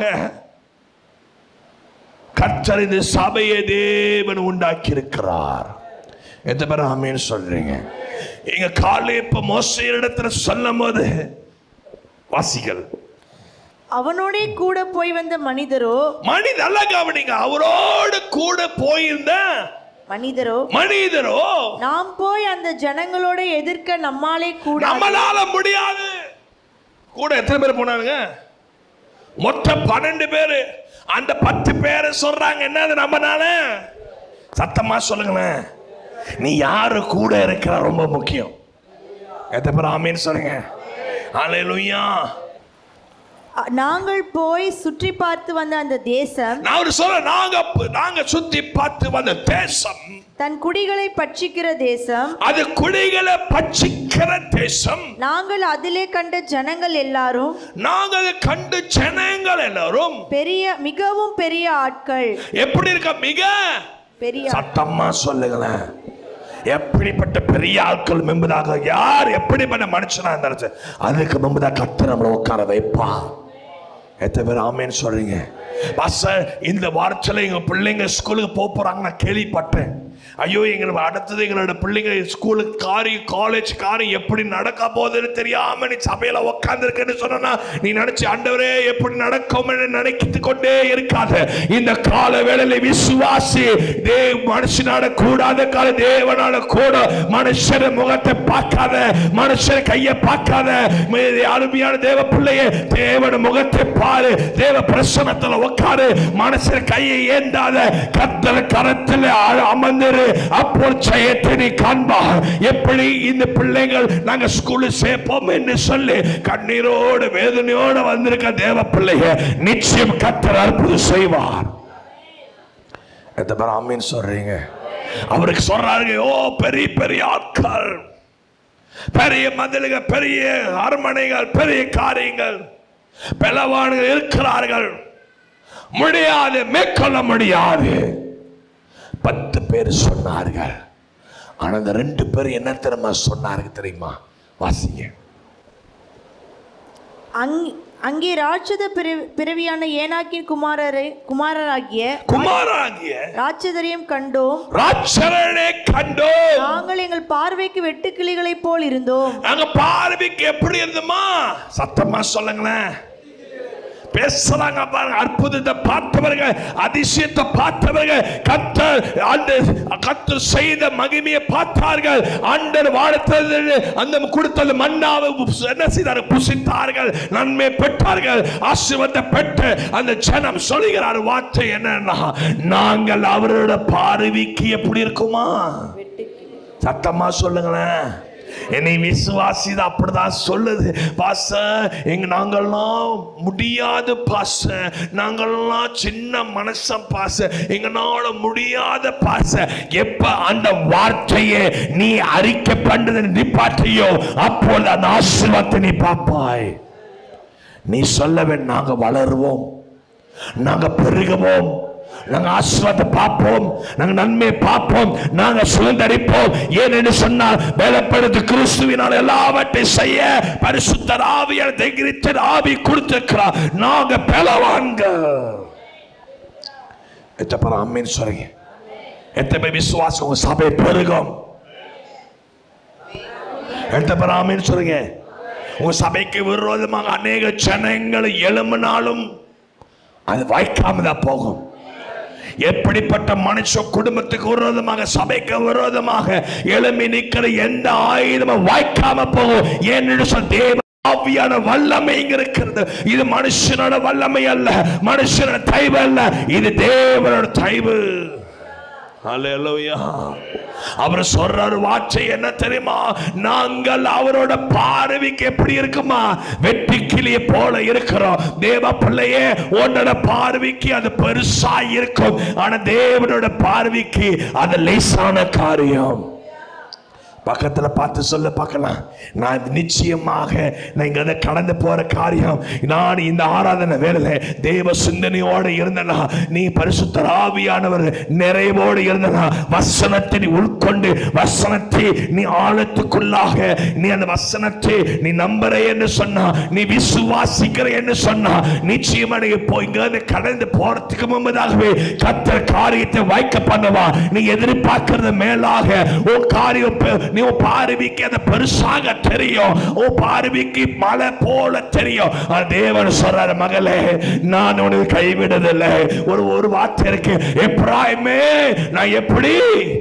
கத்தர் இந்த சபையை தேவன் உண்டாக்கி இருக்கிறார் எத்தனை பேர் ஆமேன்னு சொல்றீங்க எங்க காலை இப்ப மோச இடத்துல சொல்லும் போது வாசிகள் அவனோடே கூட போய் வந்த மனிதரோ மனித நல்ல கவனிங்க அவரோடு கூட போயிருந்த மனிதரோ மனிதரோ நாம் போய் அந்த ஜனங்களோட எதிர்க்க நம்மாலே கூட நம்மளால முடியாது கூட எத்தனை பேர் போனானுங்க மொத்தம் பன்னெண்டு பேரு அந்த பத்து பேரை சொல்றாங்க என்னது நம்மனால சத்தமா சொல்லுங்களேன் நீ யாரு கூட இருக்கிற ரொம்ப முக்கியம் எத்தனை பேர் ஆமீன்னு சொல்லுங்க அல்லேலூயா நாங்கள் போய் சுற்றி பார்த்து வந்த அந்த தேசம் நான் ஒரு சொல்ல நாங்க நாங்க சுத்தி பார்த்து வந்த தேசம் தன் குடிகளை பட்சிக்கிற தேசம் அது குடிகளை பட்சிக்கிற தேசம் நாங்கள் அதிலே கண்ட ஜனங்கள் எல்லாரும் நாங்க அதை கண்டு ஜனங்கள் எல்லாரும் பெரிய மிகவும் பெரிய ஆட்கள் எப்படி இருக்க மிக பெரிய சத்தமா சொல்லுங்களேன் எப்படிப்பட்ட பெரிய ஆட்கள் மெம்பதாக யார் எப்படிப்பட்ட மனுஷனா இருந்தாலும் சரி, அதுக்கு மெம்பதாக கத்து நம்மளை உட்கார வைப்பா எத்தனை பேர் ஆமேன்னு சொல்றீங்க பாஸ்டர் இந்த வாரத்தில் எங்க பிள்ளைங்க ஸ்கூலுக்கு போக போறாங்க நான் கேள்விப்பட்டேன் ஐயோ எங்களோட அடுத்தது எங்களோட பிள்ளைங்க ஸ்கூலுக்கு காரி காலேஜ் காரி எப்படி நடக்க போகுதுன்னு தெரியாம நீ சபையில உட்காந்துருக்குன்னு சொன்னா நீ நினைச்சு ஆண்டவரே எப்படி நடக்கும் நினைக்கிட்டு கொண்டே இருக்காத இந்த கால வேளையில விசுவாசி தேவ மனுஷனால கூடாத கால தேவனால கூட மனுஷன முகத்தை பார்க்காத மனுஷன் கையை பார்க்காத மீதி அருமையான தேவ பிள்ளையே தேவன முகத்தை பாரு தேவ பிரசனத்துல உட்காரு மனுஷன் கையை ஏந்தாத கத்தல கரத்தில் அமர்ந்திரு அப்போ ஜெயத்தை நீ காண்பா எப்படி இந்த பிள்ளைகள் நாங்க ஸ்கூலு சேர்ப்போம் என்று சொல்லி கண்ணீரோடு வேதனையோடு வந்திருக்க தேவ பிள்ளைய நிச்சயம் கத்தர் அற்புதம் செய்வார் எத்தனை பேர் ஆமீன் சொல்றீங்க அவருக்கு சொல்றாருங்க ஓ பெரிய பெரிய ஆட்கள் பெரிய மதில்கள் பெரிய அரண்மனைகள் பெரிய காரியங்கள் பலவான்கள் இருக்கிறார்கள் முடியாது மேற்கொள்ள முடியாது பத்து பேர் சொன்னார்கள் ஆனா அந்த ரெண்டு பேர் என்ன தெரியுமா சொன்னார்கள் தெரியுமா வாசிங்க அங் அங்கே ராட்சத பிறவி- பிறவியான ஏனாக்கின் குமாரரை குமாரராகிய குமாராகிய ராட்சதரையும் கண்டோம் ராட்சரனை கண்டோ நாங்கள் எங்கள் பார்வைக்கு வெட்டுக்கிளிகளைப் போல் இருந்தோம் நாங்க பார்வைக்கு எப்படி இருந்தோமா சத்தமா சொல்லுங்களேன் பேசுறாங்க பாருங்க அற்புதத்தை பார்த்தவர்கள் அதிசயத்தை பார்த்தவர்கள் கத்தர் அந்த கத்தர் செய்த மகிமையை பார்த்தார்கள் ஆண்டர் வாழத்தது அந்த கொடுத்தது மன்னாவை என்ன செய்தார்கள் புசித்தார்கள் நன்மை பெற்றார்கள் ஆசீர்வாதத்தை பெற்று அந்த ஜனம் சொல்லுகிறார் வார்த்தை என்னன்னா நாங்கள் அவரோட பார்வைக்கு எப்படி இருக்குமா சத்தமா சொல்லுங்களேன் என்னை விசுவாசி அப்படிதான் சொல்லுது பாச எங்க நாங்கெல்லாம் முடியாது பாச நாங்கெல்லாம் சின்ன மனசம் பாச எங்கனால முடியாத பாச எப்ப அந்த வார்த்தையை நீ அறிக்கை பண்றது நிப்பாட்டியோ அப்பொழுது அந்த ஆசீர்வாதத்தை நீ பார்ப்பாய் நீ சொல்லவே நாங்க வளருவோம் நாங்க பெருகுவோம் நாங்க ஆசீர்வாதத்தை பார்ப்போம் நாங்க நன்மையை பார்ப்போம் நாங்க சுதந்திரிப்போம் ஏன் என்று சொன்னால் பலப்படுத்து கிறிஸ்துவினால் எல்லாவற்றையும் செய்ய பரிசுத்தர் ஆவியார் தைரியத்தர் ஆவி கொடுத்திருக்கிறார் நாங்க பலவான்கள் எத்தனை பேர் அம்மீன் சொல்றீங்க எத்தனை பேர் விசுவாசம் உங்க சபை பெருகும் எத்தனை பேர் ஆமீன் சொல்றீங்க உங்க சபைக்கு விரோதமாக அநேக ஜனங்கள் எழும்பினாலும் அது வாய்க்காம தான் போகும் எப்படிப்பட்ட மனுஷ குடும்பத்துக்கு விரோதமாக சபைக்கு விரோதமாக எழும்பி நிற்கிற எந்த ஆயுதமும் வாய்க்காம போகும் ஏன்னு சொல் தேவ ஆவியான வல்லமை இங்க இருக்கிறது இது மனுஷனோட வல்லமை அல்ல மனுஷனோட தயவு அல்ல இது தேவனோட தயவு Hallelujah. அவர் சொல்றாரு வார்த்தை என்ன தெரியுமா நாங்கள் அவரோட பார்வைக்கு எப்படி இருக்குமா வெற்றி கிளிய போல இருக்கிறோம் தேவ பிள்ளையே உன்னோட பார்வைக்கு அது பெருசா இருக்கும் ஆனா தேவனோட பார்வைக்கு அது லேசான காரியம் பக்கத்துல பார்த்து சொல்ல பார்க்கலாம் நான் நிச்சயமாக நான் இங்க கடந்து போற காரியம் நான் இந்த ஆராதனை வேலையில தேவ சிந்தனையோடு இருந்தனா நீ பரிசுத்த ஆவியானவர் நிறைவோடு இருந்தனா வசனத்தை நீ உட்கொண்டு வசனத்தை நீ ஆழத்துக்குள்ளாக நீ அந்த வசனத்தை நீ நம்புற என்று சொன்னா நீ விசுவாசிக்கிற என்று சொன்னா நிச்சயமா நீ போய் இங்க இருந்து கடந்து போறதுக்கு முன்பதாகவே கத்தர் காரியத்தை வாய்க்க பண்ணுவா நீ எதிர்பார்க்கிறது மேலாக உன் காரியம் பெ- நீ உன் பார்வைக்கு அது பெருசாக தெரியும் உன் பார்வைக்கு மலை போல தெரியும் ஆனா தேவன் சொல்றாரு மகளே நான் உனக்கு கைவிடுதில்லை ஒரு ஒரு வார்த்தை இருக்கு எப்ராயுமே நான் எப்படி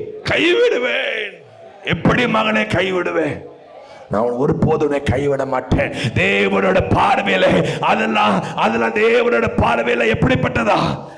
கைவிடுவேன் எப்படி மகனை கைவிடுவேன் நான் ஒருபோதும் உன்னை கைவிட மாட்டேன் தேவனோட பார்வையில அதெல்லாம் அதெல்லாம் தேவனோட பார்வையில எப்படிப்பட்டதா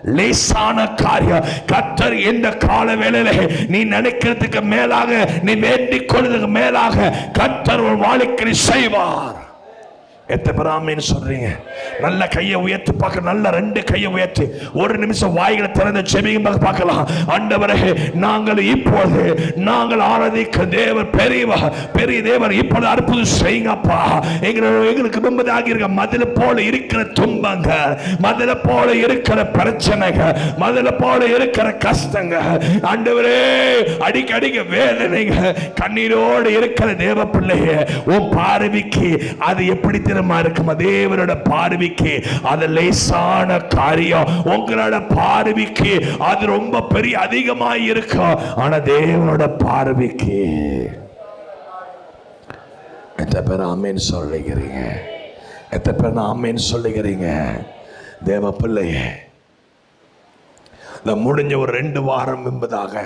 லேசான காரியம் கத்தர் இந்த கால வேளையில நீ நினைக்கிறதுக்கு மேலாக நீ வேண்டிக் கொள்றதுக்கு மேலாக கத்தர் ஒரு வாழ்க்கை செய்வார் எத்தனை பேர் ஆமீன்னு சொல்றீங்க நல்ல கையை உயர்த்தி பார்க்க நல்ல ரெண்டு கையை உயர்த்தி ஒரு நிமிஷம் வாய்களை திறந்து செவியும் பார்க்கலாம் ஆண்டவரே நாங்கள் இப்போது நாங்கள் ஆராதிக்க தேவர் பெரியவர் பெரிய தேவர் இப்பொழுது அற்புதம் செய்யுங்கப்பா எங்களை எங்களுக்கு முன்பதாக இருக்க மதில போல இருக்கிற துன்பங்கள் மதில போல இருக்கிற பிரச்சனைகள் மதில போல இருக்கிற கஷ்டங்கள் ஆண்டவரே அடிக்கடிக்க வேதனைங்க கண்ணீரோடு இருக்கிற தேவ பிள்ளைய உன் பார்வைக்கு அது எப்படி தெரியுமா இருக்குமா தேவனோட பார்வைக்கு அது லேசான காரியம் உங்களோட பார்வைக்கு அது ரொம்ப பெரிய அதிகமாய் இருக்கும் ஆனா தேவனோட பார்வைக்கு எத்தனை பேர் ஆமேன்னு சொல்லுகிறீங்க எத்தனை பேர் ஆமேன்னு சொல்லுகிறீங்க தேவ பிள்ளையே இந்த முடிஞ்ச ஒரு ரெண்டு வாரம் என்பதாக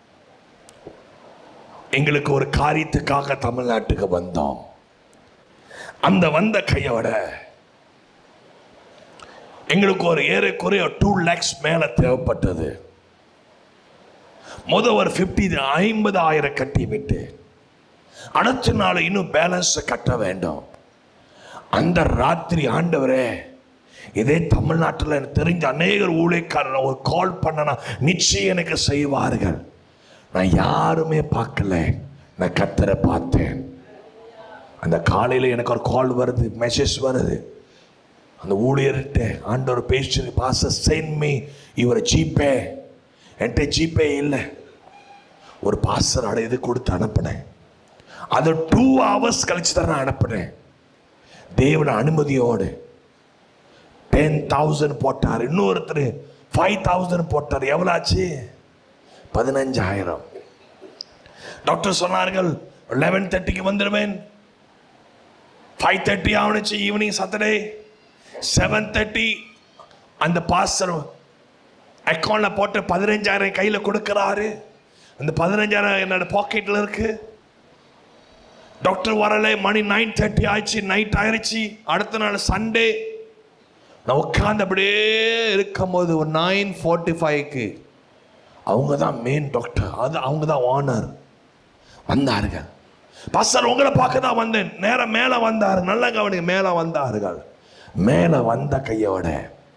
எங்களுக்கு ஒரு காரியத்துக்காக தமிழ்நாட்டுக்கு வந்தோம் அந்த வந்த கையோட எங்களுக்கு ஒரு ஏறக்குறைய டூ லேக்ஸ் மேல தேவைப்பட்டது முத ஒரு ஃபிஃப்டி ஐம்பது ஆயிரம் கட்டி விட்டு அடுத்த நாள் இன்னும் பேலன்ஸ் கட்ட வேண்டும் அந்த ராத்திரி ஆண்டவரே இதே தமிழ்நாட்டில் எனக்கு தெரிஞ்ச அநேகர் ஊழியக்காரர் ஒரு கால் பண்ணனா நிச்சயம் எனக்கு செய்வார்கள் நான் யாருமே பார்க்கல நான் கத்தரை பார்த்தேன் அந்த காலையில் எனக்கு ஒரு கால் வருது மெசேஜ் வருது அந்த ஊழியர்கிட்ட ஆண்டவர் பேசி பாச சென்ட் மீ இவரை ஜிபே என்கிட்ட ஜிபே இல்லை ஒரு பாசர் அடை இது கொடுத்து அனுப்பினேன் அது டூ ஹவர்ஸ் கழிச்சு தான் நான் அனுப்பினேன் தேவன அனுமதியோடு டென் தௌசண்ட் போட்டார் இன்னொருத்தர் ஃபைவ் தௌசண்ட் போட்டார் எவ்வளோ ஆச்சு பதினஞ்சாயிரம் டாக்டர் சொன்னார்கள் லெவன் தேர்ட்டிக்கு வந்துடுவேன் ஃபைவ் தேர்ட்டி ஆகணுச்சு ஈவினிங் சாட்டர்டே செவன் தேர்ட்டி அந்த பாஸ்டர் அக்கௌண்ட்டில் போட்டு பதினஞ்சாயிரம் கையில் கொடுக்குறாரு அந்த பதினஞ்சாயிரம் என்னோட பாக்கெட்டில் இருக்கு டாக்டர் வரலை மணி நைன் தேர்ட்டி ஆயிடுச்சு நைட் ஆயிடுச்சு அடுத்த நாள் சண்டே நான் உட்காந்து அப்படியே இருக்கும்போது ஒரு நைன் ஃபார்ட்டி ஃபைவ்க்கு அவங்க தான் மெயின் டாக்டர் அது அவங்க தான் ஓனர் வந்தார்கள் பாஸ்டர் உங்களை பார்க்க தான் வந்தேன் நேரம் மேலே வந்தார் நல்ல கவனிங்க மேலே வந்தார்கள் மேலே வந்த கையோட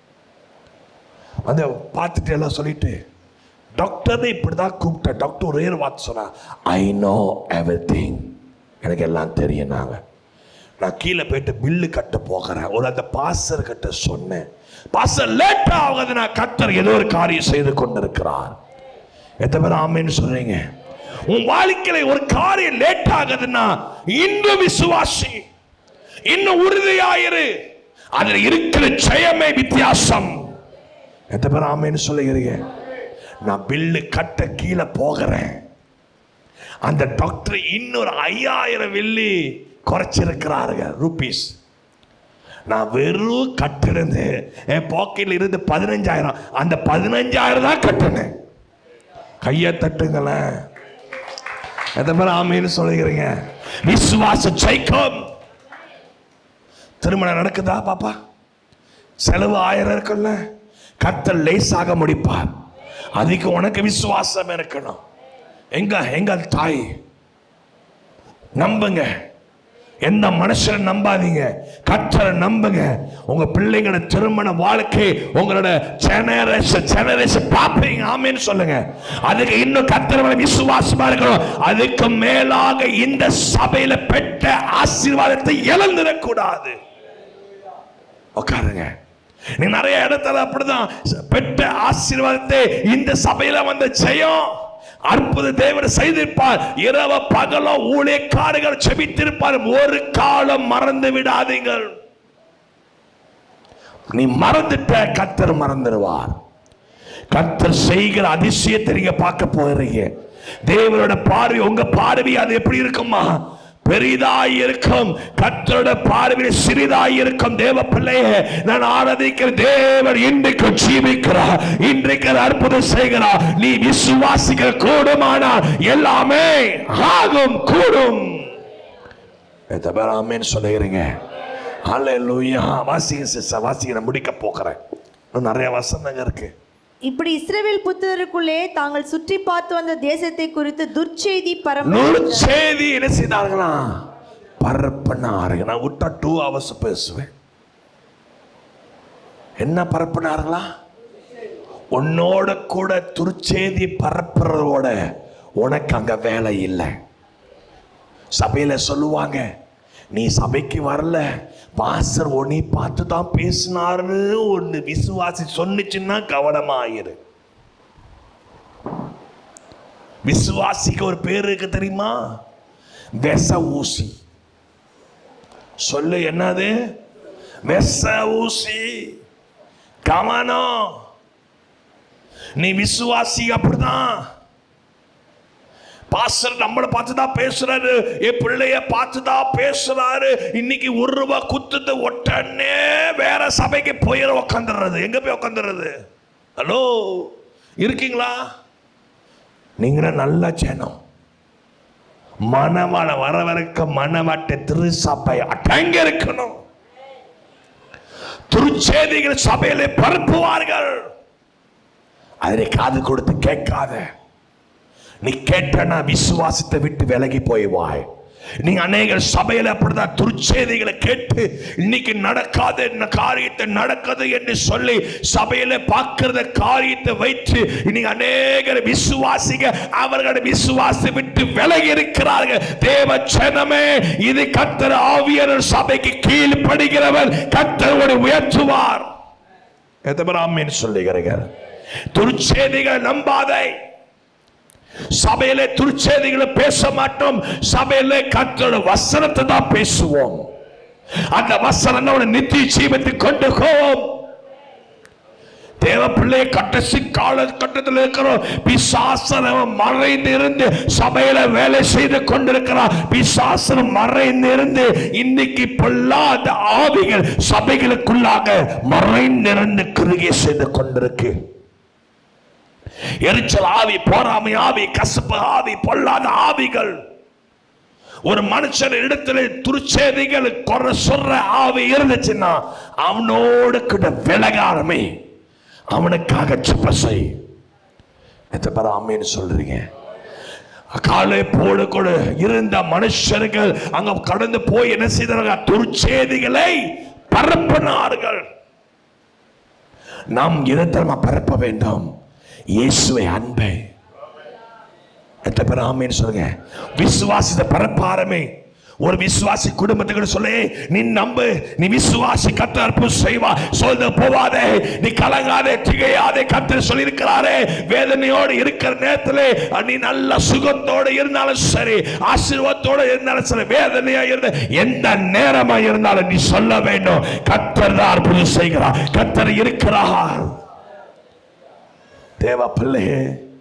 வந்து பார்த்துட்டு எல்லாம் சொல்லிட்டு டாக்டர் இப்படி தான் கூப்பிட்டேன் டாக்டர் ஒரே ஒரு வார்த்தை சொன்னா ஐ நோ எவ்ரி எனக்கு எல்லாம் தெரியும் நாங்கள் நான் கீழே போயிட்டு பில்லு கட்ட போகிறேன் ஒரு அந்த பாஸ்டர் கிட்ட சொன்னேன் பாஸ்டர் லேட் ஆகுது நான் கத்தர் ஏதோ ஒரு காரியம் செய்து கொண்டிருக்கிறார் எத்தனை பேர் ஆமேன்னு சொல்றீங்க உன் வாழ்க்கையில ஒரு காரியம் லேட் ஆகுதுன்னா இன்னும் விசுவாசி இன்னும் உறுதியாயிரு அதுல இருக்கிற ஜெயமே வித்தியாசம் எத்தனை பேர் ஆமேன்னு சொல்லுகிறீங்க நான் பில்லு கட்ட கீழே போகிறேன் அந்த டாக்டர் இன்னொரு ஐயாயிரம் வெள்ளி குறைச்சிருக்கிறார்கள் ரூபீஸ் நான் வெறும் கட்டிருந்து என் பாக்கெட்ல இருந்து பதினஞ்சாயிரம் அந்த பதினஞ்சாயிரம் தான் கட்டினேன் கையை தட்டுங்களேன் எத்தனை பேர் ஆமைன்னு சொல்லுகிறீங்க விசுவாச ஜெயிக்கும் திருமணம் நடக்குதா பாப்பா செலவு ஆயிரம் இருக்குல்ல கத்தல் லேசாக முடிப்பார் அதுக்கு உனக்கு விசுவாசம் இருக்கணும் எங்க எங்க தாய் நம்புங்க எந்த மனுஷனை நம்பாதீங்க கத்தரை நம்புங்க உங்க பிள்ளைங்களோட திருமண வாழ்க்கை உங்களோட ஜெனரேஷன் ஜெனரேஷன் பாப்பீங்க ஆமேன்னு சொல்லுங்க அதுக்கு இன்னும் கத்தரை விசுவாசமா இருக்கணும் அதுக்கு மேலாக இந்த சபையில பெற்ற ஆசீர்வாதத்தை இழந்துடக்கூடாது உட்காருங்க நீ நிறைய இடத்துல அப்படிதான் பெற்ற ஆசீர்வாதத்தை இந்த சபையில வந்த ஜெயம் அற்புத தேவன் செய்திருப்பார் இரவ பகலும் ஊழியக்காரர்கள் செபித்திருப்பார் ஒரு காலம் மறந்து விடாதீங்கள் நீ மறந்துட்ட கத்தர் மறந்துடுவார் கத்தர் செய்கிற அதிசயத்தை நீங்க பார்க்க போறீங்க தேவனோட பார்வை உங்க பார்வை அது எப்படி இருக்குமா பெரிதாய் இருக்கும் கத்தரோட பார்வையில் சிறிதாய் இருக்கும் தேவ பிள்ளையே நான் ஆராதிக்கிற தேவன் இன்றைக்கு ஜீவிக்கிறார் இன்றைக்கு அற்புதம் செய்கிறார் நீ விசுவாசிக்க கூடுமானால் எல்லாமே ஆகும் கூடும் எத்தனை பேர் ஆமேன்னு சொல்லுகிறீங்க அல்லேலூயா வாசிங்க சிஸ்டர் வாசிங்க நான் முடிக்க போகிறேன் இன்னும் நிறைய வசனங்க இருக்கு இப்படி இஸ்ரவேல் புத்திரருக்குள்ளே தாங்கள் சுற்றி பார்த்து வந்த தேசத்தை குறித்து துர்ச்செய்தி பரம்ப நூறு செய்தி என்ன செய்தார்களா பரப்பினார்கள் நான் விட்டா டூ ஹவர்ஸ் பேசுவேன் என்ன பரப்பினார்களா உன்னோட கூட துர்ச்செய்தி பரப்புறதோட உனக்கு அங்க வேலை இல்லை சபையில சொல்லுவாங்க நீ சபைக்கு வரல பாஸ்டர் உன்னை பார்த்து தான் பேசினாருன்னு ஒன்று விசுவாசி சொன்னுச்சுன்னா கவனமாயிரு விசுவாசிக்கு ஒரு பேர் இருக்கு தெரியுமா வெச ஊசி சொல்லு என்னது வெச ஊசி கவனம் நீ விசுவாசி அப்படிதான் பாஸ்டர் நம்மளை பார்த்து தான் பேசுறாரு என் பிள்ளைய பார்த்து தான் பேசுறாரு இன்னைக்கு ஒரு ரூபா குத்துது உடனே வேற சபைக்கு போயிட உக்காந்துடுறது எங்க போய் உக்காந்துடுறது ஹலோ இருக்கீங்களா நீங்கள நல்ல ஜனம் மனவாள வர வரைக்கும் மனவாட்டை திரு சபை அடங்க இருக்கணும் திருச்செய்திகள் சபையிலே பரப்புவார்கள் அதை காது கொடுத்து கேட்காத நீ கேட்டனா விசுவாசத்தை விட்டு விலகி போய்வாய் நீங்க அநேகர் சபையில அப்படிதான் துர்ச்செய்திகளை கேட்டு இன்னைக்கு நடக்காத என்ன காரியத்தை நடக்குது என்று சொல்லி சபையில பார்க்கிறத காரியத்தை வைத்து இன்னைக்கு அநேகர் விசுவாசிங்க அவர்கள் விசுவாசி விட்டு விலகி இருக்கிறார்கள் தேவ ஜனமே இது கத்தர் ஆவியர் சபைக்கு கீழ்ப்படுகிறவர் கத்தரோடு உயர்த்துவார் எதபராமேன் சொல்லுகிறீர்கள் துர்ச்செய்திகளை நம்பாதே சபையில துர்ச்செய்திகளை பேச மாட்டோம் சபையில கத்தோட வசனத்தை தான் பேசுவோம் அந்த வசனம் நம்மளை நித்திய ஜீவத்துக்கு கொண்டு போவோம் தேவ பிள்ளை கட்டசி கால கட்டத்தில் இருக்கிறோம் பிசாசனம் மறைந்து இருந்து சபையில வேலை செய்து கொண்டிருக்கிறார் பிசாசனம் மறைந்து இருந்து இன்னைக்கு பொல்லாத ஆவிகள் சபைகளுக்குள்ளாக மறைந்திருந்து கிருகை செய்து கொண்டிருக்கு எரிச்சல் ஆவி போராமை ஆவி கசப்பு ஆவி பொல்லாத ஆவிகள் ஒரு மனுஷன் இடத்துல துருச்சேதிகள் குறை சொல்ற ஆவி இருந்துச்சுன்னா அவனோடு கிட்ட விலகாரமே அவனுக்காக சுப்ப செய் எத்தனை பேர் ஆமேன்னு சொல்றீங்க காலை போடு கூட இருந்த மனுஷர்கள் அங்க கடந்து போய் என்ன செய்தார்கள் துர்ச்சேதிகளை பரப்பினார்கள் நாம் இடத்தரமா பரப்ப வேண்டும் இயேசுவை அன்பை எத்தனை பேர் ஆமேன்னு சொல்லுங்க விசுவாசத்தை பரப்பாரமே ஒரு விசுவாசி குடும்பத்துக்கு சொல்லு நீ நம்பு நீ விசுவாசி கத்த அற்புதம் செய்வா சொல்ல போவாதே நீ கலங்காதே திகையாதே கத்த சொல்லியிருக்கிறாரே வேதனையோடு இருக்கிற நேரத்தில் நீ நல்ல சுகத்தோடு இருந்தாலும் சரி ஆசீர்வாதத்தோடு இருந்தாலும் சரி வேதனையா இருந்த எந்த நேரமா இருந்தாலும் நீ சொல்ல வேண்டும் கத்தர் தான் அற்புதம் செய்கிறார் கத்தர் இருக்கிறார் தேவ பிள்ளையே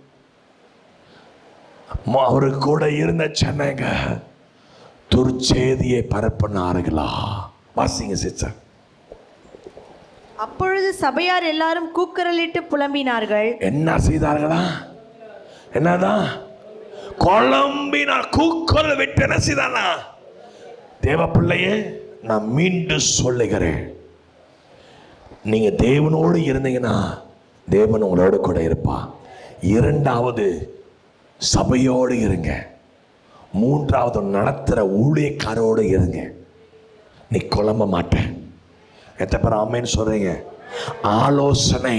அம்மா, அவரு கூட இருந்த சென்னைங்க துர்ச்செய்தியை பரப்பினார்களா வாசிங்க சிஸ்டர் அப்பொழுது சபையார் எல்லாரும் கூக்குரலிட்டு புலம்பினார்கள் என்ன செய்தார்களா என்னதான் குழம்பினா கூக்குரல் விட்டு என்ன செய்தானா தேவ பிள்ளையே நான் மீண்டும் சொல்லுகிறேன் நீங்க தேவனோடு இருந்தீங்கன்னா தேவன் உங்களோட கூட இருப்பா இரண்டாவது சபையோடு இருங்க மூன்றாவது நடத்துற ஊழியக்காரோடு இருங்க நீ குழம்ப மாட்டேன் எத்தனை பேர் ஆமேன்னு சொல்றீங்க ஆலோசனை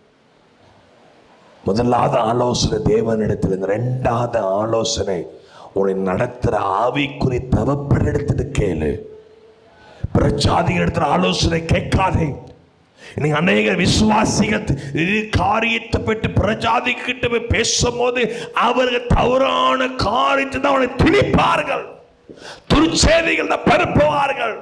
முதலாவது ஆலோசனை தேவனிடத்தில் இருந்து ரெண்டாவது ஆலோசனை உன்னை நடத்துற ஆவிக்குறி தவப்பட எடுத்துட்டு கேளு பிரச்சாதிகள் இடத்துல ஆலோசனை கேட்காதே இன்னைக்கு அநேக விசுவாசிகள் இது காரியத்தை பற்றி பிரஜாதி கிட்ட போய் பேசும்போது அவர்கள் தவறான காரியத்தை தான் அவனை திணிப்பார்கள் துர்ச்செய்திகள் தான் பரப்புவார்கள்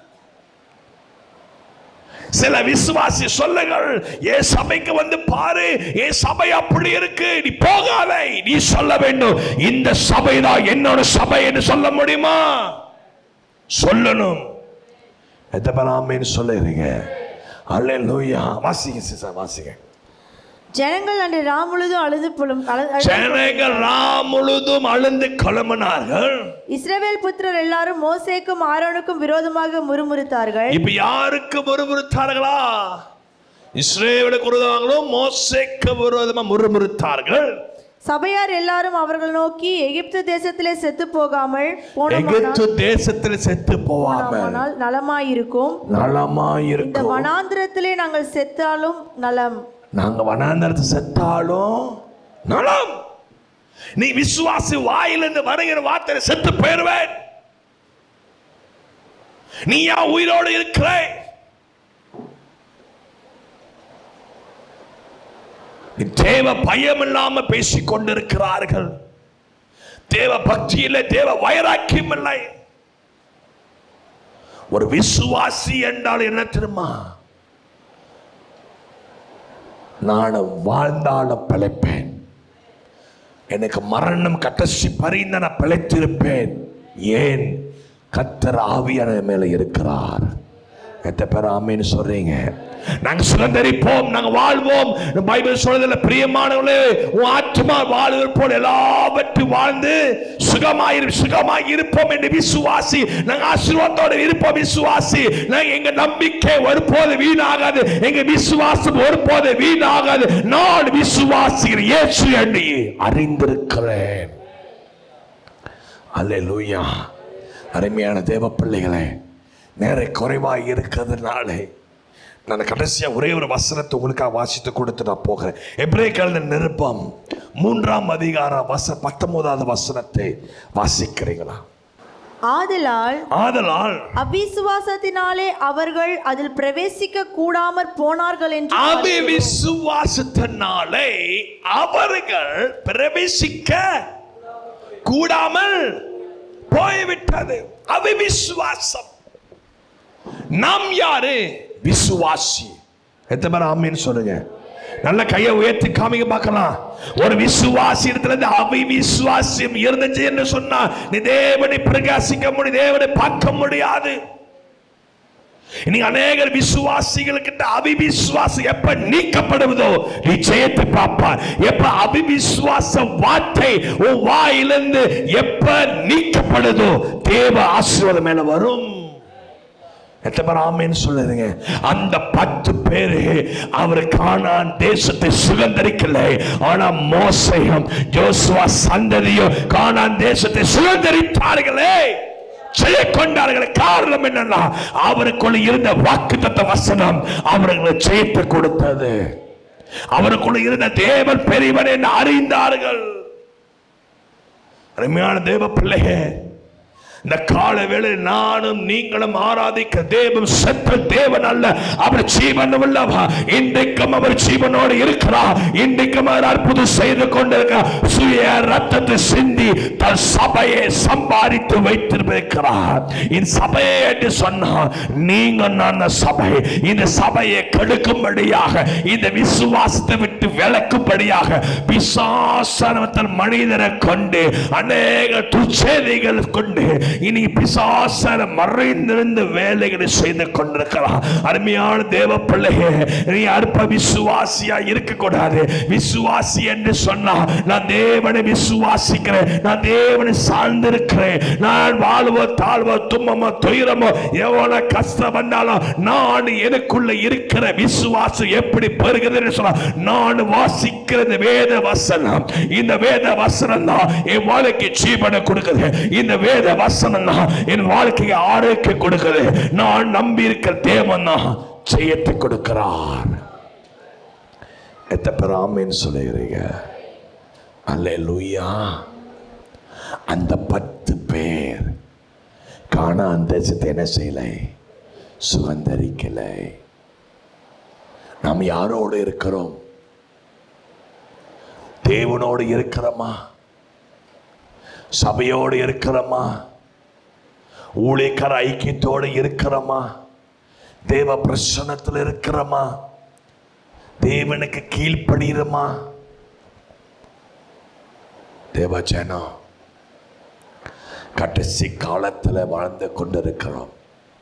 சில விசுவாசி சொல்லுங்கள் என் சபைக்கு வந்து பாரு என் சபை அப்படி இருக்கு நீ போகாதே நீ சொல்ல வேண்டும் இந்த சபை தான் என்னோட சபை என்று சொல்ல முடியுமா சொல்லணும் எத்தப்பலாமேன்னு சொல்லுறீங்க அல்லேலூயா வாசிங்க சிசா வாசிங்க ஜனங்கள் அன்று ராம் முழுதும் அழுது புலம் அழு- அழுது ஜனங்கள் ராம் முழுதும் அழுந்து கிளம்பினார்கள் இஸ்ரவேல் புத்திரர் எல்லாரும் மோசேக்கும் ஆரோனுக்கும் விரோதமாக முறுமுறுத்தார்கள் இப்ப யாருக்கு முறுமுறுத்தார்களா இஸ்ரேலுக்கு விரோதமாங்களோ மோசேக்கு விரோதமா முறுமுறுத்தார்கள் சபையார் எல்லாரும் அவர்கள் நோக்கி எகிப்து தேசத்திலே செத்து போகாமல் எகிப்து தேசத்தில் செத்து போவாமல் போனோமானால் நலமாயிருக்கும் இந்த நலமாயிருக்கும் வனாந்திரத்திலே நாங்கள் செத்தாலும் நலம் நாங்க வனாந்தரத்தை செத்தாலும் நலம் நீ விசுவாசி வாயிலிருந்து வருகிற வார்த்தை செத்து போயிருவேன் நீ ஏன் உயிரோடு இருக்கிற நீ தேவ பயம் இல்லாம பேசிக் கொண்டிருக்கிறார்கள் தேவ பக்தி இல்லை தேவ வைராக்கியம் இல்லை ஒரு விசுவாசி என்றால் என்ன தெரியுமா நான் வாழ்ந்தாலும் பிழைப்பேன் எனக்கு மரணம் கட்டசி பறிந்த நான் பிழைத்திருப்பேன் ஏன் கத்தர் ஆவியான மேல இருக்கிறார் எத்த பேர் ஆமேன்னு சொல்றீங்க நாங்க சுதந்திரிப்போம் நாங்க வாழ்வோம் பைபிள் சொல்றதுல பிரியமானவர்களே உன் ஆத்மா வாழ்வது போல் எல்லாவற்றையும் வாழ்ந்து சுகமாயிரு சுகமாய் இருப்போம் என்று விசுவாசி நாங்க ஆசீர்வாதத்தோட இருப்போம் விசுவாசி நாங்க எங்க நம்பிக்கை ஒருபோது வீணாகாது எங்க விசுவாசம் ஒருபோது வீணாகாது நான் விசுவாசிகள் இயேசு என்று அறிந்திருக்கிறேன் அல்லேலூயா அருமையான தேவ பிள்ளைகளே நேர குறைவாக இருக்கிறதுனாலே நான் கடைசியாக ஒரே ஒரு வசனத்தை உங்களுக்காக வாசித்து கொடுத்து நான் போகிறேன் எப்ரேக்கல்ல நிருப்பம் மூன்றாம் அதிகாரம் வச பத்தொன்பதாவது வசனத்தை வாசிக்கிறீங்களா ஆதலால் ஆதலால் அவிசுவாசத்தினாலே அவர்கள் அதில் பிரவேசிக்க கூடாமற் போனார்கள் என்று அவிவிசுவாசத்தினாலே அவர்கள் பிரவேசிக்க கூடாமல் போய்விட்டது அவிவிசுவாசம் நாம் யாரு விசுவாசி எத்தனை பேர் ஆமீன்னு சொல்லுங்க நல்ல கையை உயர்த்தி காமிக்க பார்க்கலாம் ஒரு விசுவாசி இடத்துல இருந்து அவி விசுவாசியம் இருந்துச்சு என்று சொன்னா நீ தேவனை பிரகாசிக்க முடியும் தேவனை பார்க்க முடியாது இனி அநேகர் விசுவாசிகளுக்கிட்ட அபிவிசுவாசம் எப்ப நீக்கப்படுவதோ நீ ஜெயத்தை பார்ப்பார் எப்ப அபிவிசுவாச வார்த்தை உன் வாயிலிருந்து எப்ப நீக்கப்படுதோ தேவ ஆசீர்வாதம் மேல வரும் எத்தனை பேர் ஆமேன்னு சொல்லுதுங்க அந்த பத்து பேரு அவர் காணான் தேசத்தை சுதந்திரிக்கல ஆனா மோசையும் ஜோசுவா சந்ததியும் காணான் தேசத்தை சுதந்திரித்தார்களே செய்ய கொண்டார்களே காரணம் என்னன்னா அவருக்குள்ள இருந்த வாக்குத்தத்த வசனம் அவர்களை ஜெயித்து கொடுத்தது அவருக்குள்ள இருந்த தேவன் பெரியவன் என்று அறிந்தார்கள் அருமையான தேவ பிள்ளையே இந்த கால வேளை நானும் நீங்களும் ஆராதிக்க தேவன் செத்த தேவன் அல்ல அவர் ஜீவன் உள்ளவா இன்றைக்கும் அவர் ஜீவனோடு இருக்கிறார் இன்றைக்கும் அவர் அற்புதம் செய்து கொண்டிருக்கிறார் சுய ரத்தத்தை சிந்தி தன் சபையை சம்பாதித்து வைத்திருக்கிறார் இந்த சபையை என்று சொன்னார் நீங்க நான் சபை இந்த சபையை கெடுக்கும்படியாக இந்த விசுவாசத்தை விட்டு விளக்கும்படியாக பிசாசனத்தில் மனிதரை கொண்டு அநேக துச்சேதிகள் கொண்டு இனி பிசாசன மறைந்திருந்து வேலைகளை செய்து கொண்டிருக்கிறான் அருமையான தேவ பிள்ளையே நீ அற்ப விசுவாசியா இருக்கக்கூடாது விசுவாசி என்று சொன்னா நான் தேவனை விசுவாசிக்கிறேன் நான் தேவனை சார்ந்திருக்கிறேன் நான் வாழ்வோ தாழ்வோ துன்பமோ துயரமோ எவ்வளவு கஷ்டம் வந்தாலும் நான் எனக்குள்ள இருக்கிற விசுவாசம் எப்படி பெறுகிறதுன்னு சொன்னா நான் வாசிக்கிற இந்த வேத வசனம் இந்த வேத வசனம் தான் என் வாழ்க்கை ஜீவனை கொடுக்குது இந்த வேத வசனம் தான் என் வாழ்க்கைக்கு ஆரோக்கியம் கொடுக்குது நான் நம்பி இருக்கிற தேவன் தான் ஜெயத்தை கொடுக்கிறார் எத்த பேர் ஆமேன்னு சொல்லுகிறீங்க அல்லேலூயா அந்த பத்து பேர் காண அந்த தேசத்தை என்ன செய்யலை சுதந்திரிக்கலை நாம் யாரோடு இருக்கிறோம் தேவனோடு இருக்கிறோமா சபையோடு இருக்கிறோமா ஊழியக்கார ஐக்கியத்தோடு இருக்கிறோமா தேவ பிரசனத்தில் இருக்கிறோமா தேவனுக்கு கீழ்ப்படுகிறோமா தேவ ஜனம் கடைசி காலத்தில் வாழ்ந்து கொண்டிருக்கிறோம்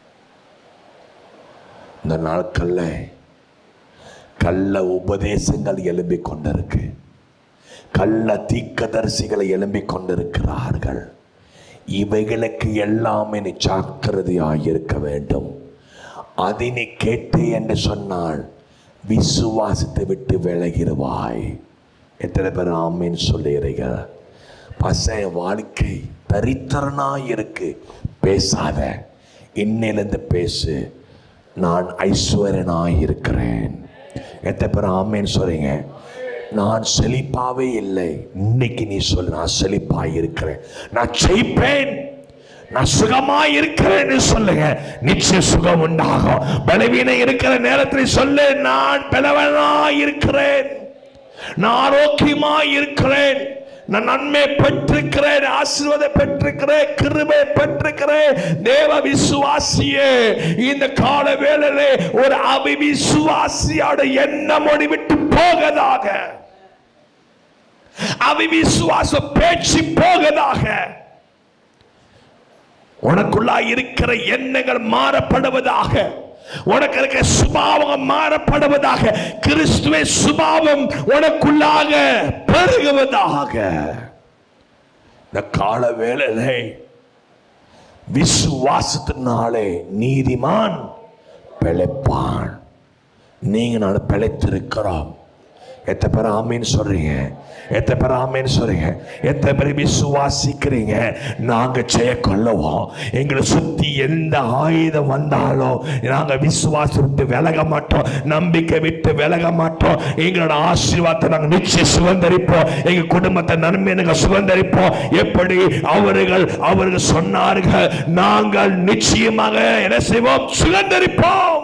இந்த நாட்கள்ல கள்ள உபதேசங்கள் எழும்பிக் கொண்டிருக்கு கள்ள தீக்கதரிசிகளை எழும்பிக் கொண்டிருக்கிறார்கள் இவைகளுக்கு எல்லாமே நீ ஜாக்கிரதையாக இருக்க வேண்டும் அதை நீ கேட்டு என்று சொன்னால் விசுவாசத்தை விட்டு விலகிடுவாய் எத்தனை பேர் ஆமேன்னு சொல்லுகிறீர்கள் பசங்க வாழ்க்கை தரித்திரனாய் இருக்கு பேசாத இன்னிலிருந்து பேசு நான் ஐஸ்வர்யனாய் இருக்கிறேன் எத்தனை பேர் ஆமேன்னு சொல்றீங்க நான் செழிப்பாவே இல்லை இன்னைக்கு நீ சொல்லு நான் செழிப்பாய் இருக்கிறேன் நான் ஜெயிப்பேன் நான் சுகமாய் இருக்கிறேன்னு சொல்லுங்க நிச்சய சுகம் உண்டாகும் பலவீனம் இருக்கிற நேரத்தில் சொல்லு நான் பலவனாய் இருக்கிறேன் நான் ஆரோக்கியமாய் இருக்கிறேன் நான் நன்மை பெற்றிருக்கிறேன் ஆசீர்வாதம் பெற்றிருக்கிறேன் கிருபை பெற்றிருக்கிறேன் தேவ விசுவாசியே இந்த கால வேளையிலே ஒரு அவிவிசுவாசியோட எண்ணம் விட்டு போகதாக அவிவிசுவாச பேச்சு போகதாக உனக்குள்ளா இருக்கிற எண்ணங்கள் மாறப்படுவதாக உனக்கு இருக்கிற சுபாவம் மாறப்படுவதாக கிறிஸ்துவ சுபாவம் உனக்குள்ளாக பெருகுவதாக இந்த கால வேளையிலே விசுவாசத்தினாலே நீதிமான் பிழைப்பான் நீங்க நான் பிழைத்திருக்கிறோம் எத்தனை பேர் ஆமீன்னு சொல்றீங்க எத்தனை பேர் ஆமீன்னு சொல்றீங்க எத்தனை பேர் விசுவாசிக்கிறீங்க நாங்க ஜெய கொள்ளுவோம் எங்களை சுத்தி எந்த ஆயுதம் வந்தாலும் நாங்க விசுவாசம் விட்டு விலக மாட்டோம் நம்பிக்கை விட்டு விலக மாட்டோம் எங்களோட ஆசீர்வாதத்தை நாங்க நிச்சயம் சுதந்திரிப்போம் எங்க குடும்பத்தை நன்மை நாங்க சுதந்திரிப்போம் எப்படி அவர்கள் அவர்கள் சொன்னார்கள் நாங்கள் நிச்சயமாக என்ன செய்வோம் சுதந்திரிப்போம்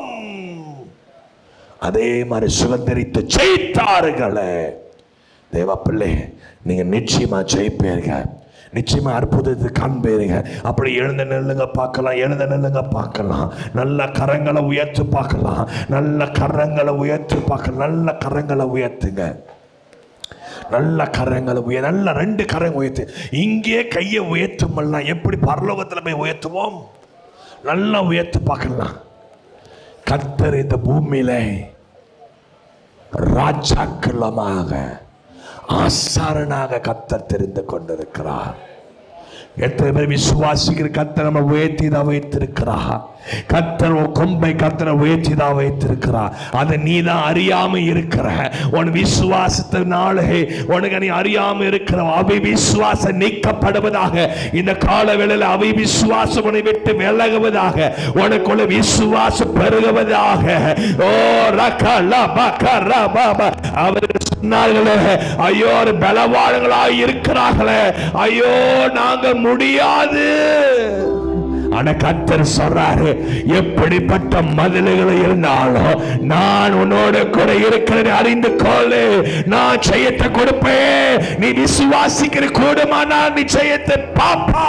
அதே மாதிரி சுதந்திரித்து ஜெயித்தார்களே தேவ பிள்ளை நீங்க நிச்சயமா ஜெயிப்பீங்க நிச்சயமா அற்புதத்தை காண்பீங்க அப்படி எழுந்த நெல்லுங்க பார்க்கலாம் எழுந்த நெல்லுங்க பார்க்கலாம் நல்ல கரங்களை உயர்த்து பார்க்கலாம் நல்ல கரங்களை உயர்த்து பார்க்கலாம் நல்ல கரங்களை உயர்த்துங்க நல்ல கரங்களை உயர் நல்ல ரெண்டு கரங்க உயர்த்து இங்கே கையை உயர்த்துமெல்லாம் எப்படி பரலோகத்தில் போய் உயர்த்துவோம் நல்லா உயர்த்து பார்க்கலாம் கர்த்தர் இந்த பூமியில ராஜாக்களமாக ஆசாரனாக கர்த்தர் தெரிந்து கொண்டிருக்கிறார் எத்தனை பேர் விசுவாசிக்கிற கத்தர் நம்ம உயர்த்தி தான் வைத்திருக்கிறா கத்தர் உன் கொம்பை கத்தரை உயர்த்தி தான் வைத்திருக்கிறா அதை நீ தான் அறியாம இருக்கிற உன் விசுவாசத்தினாலே உனக்கு நீ அறியாம இருக்கிற அவை விசுவாசம் நீக்கப்படுவதாக இந்த கால வேளையில் அவை விசுவாசம் உன்னை விட்டு விலகுவதாக உனக்குள்ள விசுவாசம் பெருகுவதாக ஓ ரக ல பக ர ப ப. அவர்கள் சொன்னார்களே ஐயோ ஒரு பலவான்களாய் இருக்கிறார்களே ஐயோ நாங்கள் முடியாது ஆனா கத்தர் சொல்றாரு எப்படிப்பட்ட மதில்கள் இருந்தாலும் நான் உன்னோட கூட இருக்கிறது அறிந்து கொள்ளு நான் ஜெயத்தை கொடுப்பேன் நீ விசுவாசிக்கிற கூடுமானால் நீ ஜெயத்தை பாப்பா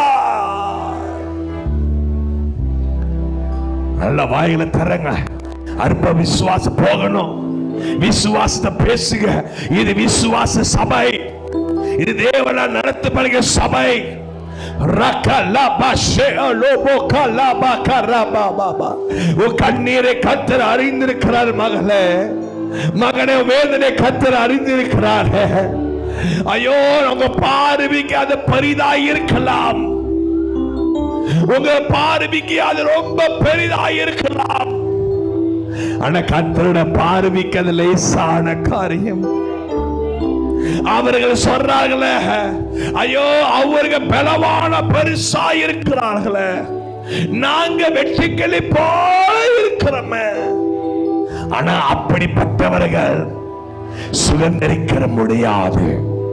நல்ல வாயில தரங்க அற்ப விசுவாசம் போகணும் விசுவாசத்தை பேசுங்க இது விசுவாச சபை இது தேவனால் நடத்தப்படுகிற சபை ரகலபா ஷேலோபோகலபா கரபாபாபா. உன் கண்ணீரை கத்தர் அறிந்திருக்கிறார் மகளே மகனே வேதனை கத்தர் அறிந்திருக்கிறார் ஐயோ உங்க பார்வைக்கு அது பரிதாய் இருக்கலாம் உங்க பார்வைக்கு அது ரொம்ப பெரிதாய் இருக்கலாம் ஆனா கத்தரோட பார்வைக்கு அது லேசான காரியம் அவர்கள் சொல்றார்களே ஐயோ அவர்கள் பலவான பெருசா இருக்கிறார்களே நாங்க வெற்றிகளை போல இருக்கிறோமே ஆனா அப்படிப்பட்டவர்கள் சுதந்திரிக்கிற முடியாது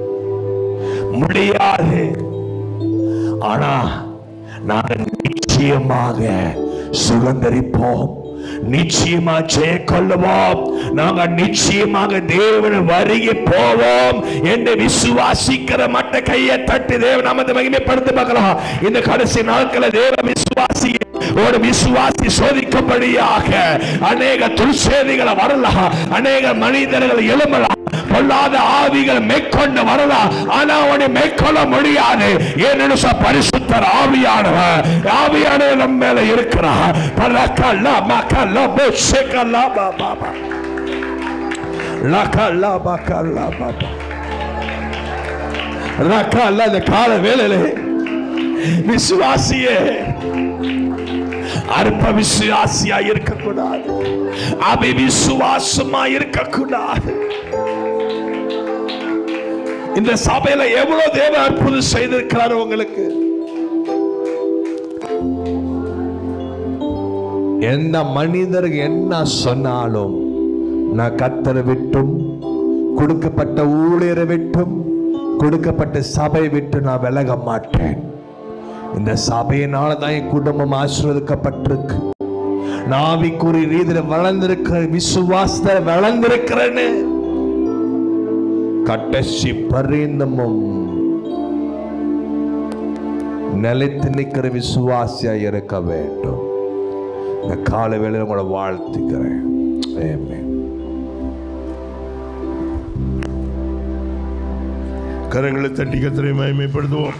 முடியாது ஆனா நாங்கள் நிச்சயமாக சுதந்திரிப்போம் நிச்சயமா ஜெய கொள்ளுவோம் நாங்க நிச்சயமாக தேவன் வருகை போவோம் என்று விசுவாசிக்கிற மட்ட கையை தட்டி தேவன் நமது மகிமைப்படுத்தி பார்க்கலாம் இந்த கடைசி நாட்களில் தேவ விசுவாசி ஒரு விசுவாசி சோதிக்கும்படியாக அநேக துர்சேதிகளை வரலாம் அநேக மனிதர்கள் எழும்பலாம் பொல்லாத ஆவிகள் மேற்கொண்டு வரலாம் ஆனா அவனை மேற்கொள்ள முடியாது ஏன்னு சொ- பரிசுத்தர் ஆவியானவர் ஆவியானவர் நம்ம மேல இருக்கிறார் பலக்கல்லா மக்கல்லா பொஷக்கல்லா பாபா லக்கல்லா பக்கல்லா பாபா லக்கல்லா இந்த கால வேளையில விசுவாசியே அற்ப விசுவாசியா இருக்கக்கூடாது அபி விசுவாசமா இருக்கக்கூடாது இந்த சபையில எவ்வளவு தேவ அற்புதம் செய்திருக்கிறார் உங்களுக்கு எந்த மனிதர் என்ன சொன்னாலும் நான் கத்தரை விட்டும் கொடுக்கப்பட்ட ஊழியரை விட்டும் கொடுக்கப்பட்ட சபை விட்டு நான் விலக மாட்டேன் இந்த சபையினால தான் என் குடும்பம் ஆசீர்வதிக்கப்பட்டிருக்கு நாவிக்குறி ரீதியில் வளர்ந்திருக்கிற விசுவாசத்தை வளர்ந்திருக்கிறேன்னு கடைசி பரிந்தமும் நிலைத்து நிற்கிற விசுவாசியா இருக்க வேண்டும் இந்த கால வேளையில் உங்களை வாழ்த்துக்கிறேன் Amen. கரங்களை தட்டி கத்தரை மகிமைப்படுத்துவோம்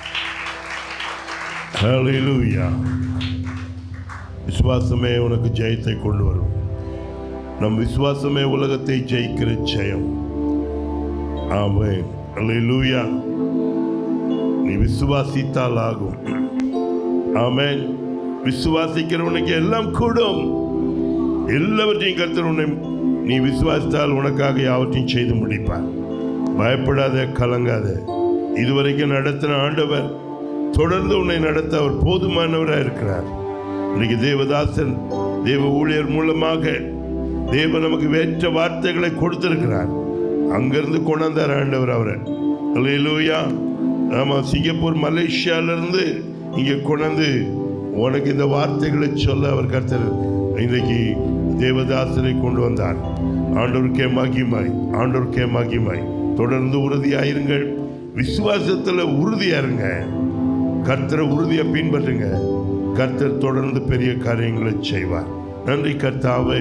Hallelujah. விசுவாசமே உனக்கு ஜெயத்தை கொண்டு வரும் நம் விசுவாசமே உலகத்தை ஜெயிக்கிற ஜெயம் ஆமென் Hallelujah. நீ விசுவாசித்தால் ஆகும் ஆமென் விசுவாசிக்கிறவனுக்கு எல்லாம் கூடும் எல்லாவற்றையும் கர்த்தர் உன்னை நீ விசுவாசித்தால் உனக்காக யாவற்றையும் செய்து முடிப்பார் பயப்படாத கலங்காத இதுவரைக்கும் நடத்தின ஆண்டவர் தொடர்ந்து உன்னை நடத்த அவர் போதுமானவராக இருக்கிறார் இன்னைக்கு தேவதாசன் தேவ ஊழியர் மூலமாக தேவ நமக்கு வேற்ற வார்த்தைகளை கொடுத்திருக்கிறார் அங்கிருந்து கொண்டாந்தார் ஆண்டவர் அவரை அல்லேலூயா ஆமா சிங்கப்பூர் மலேசியால இருந்து இங்க கொண்டாந்து உனக்கு இந்த வார்த்தைகளை சொல்ல அவர் கர்த்தர் இன்றைக்கு தேவதாசனை கொண்டு வந்தார் ஆண்டவருக்கே மகிமாய் ஆண்டவருக்கே மகிமாய் தொடர்ந்து உறுதியாயிருங்கள் விசுவாசத்துல உறுதியா இருங்க கர்த்தரை உறுதியா பின்பற்றுங்க கர்த்தர் தொடர்ந்து பெரிய காரியங்களை செய்வார் நன்றி கர்த்தாவே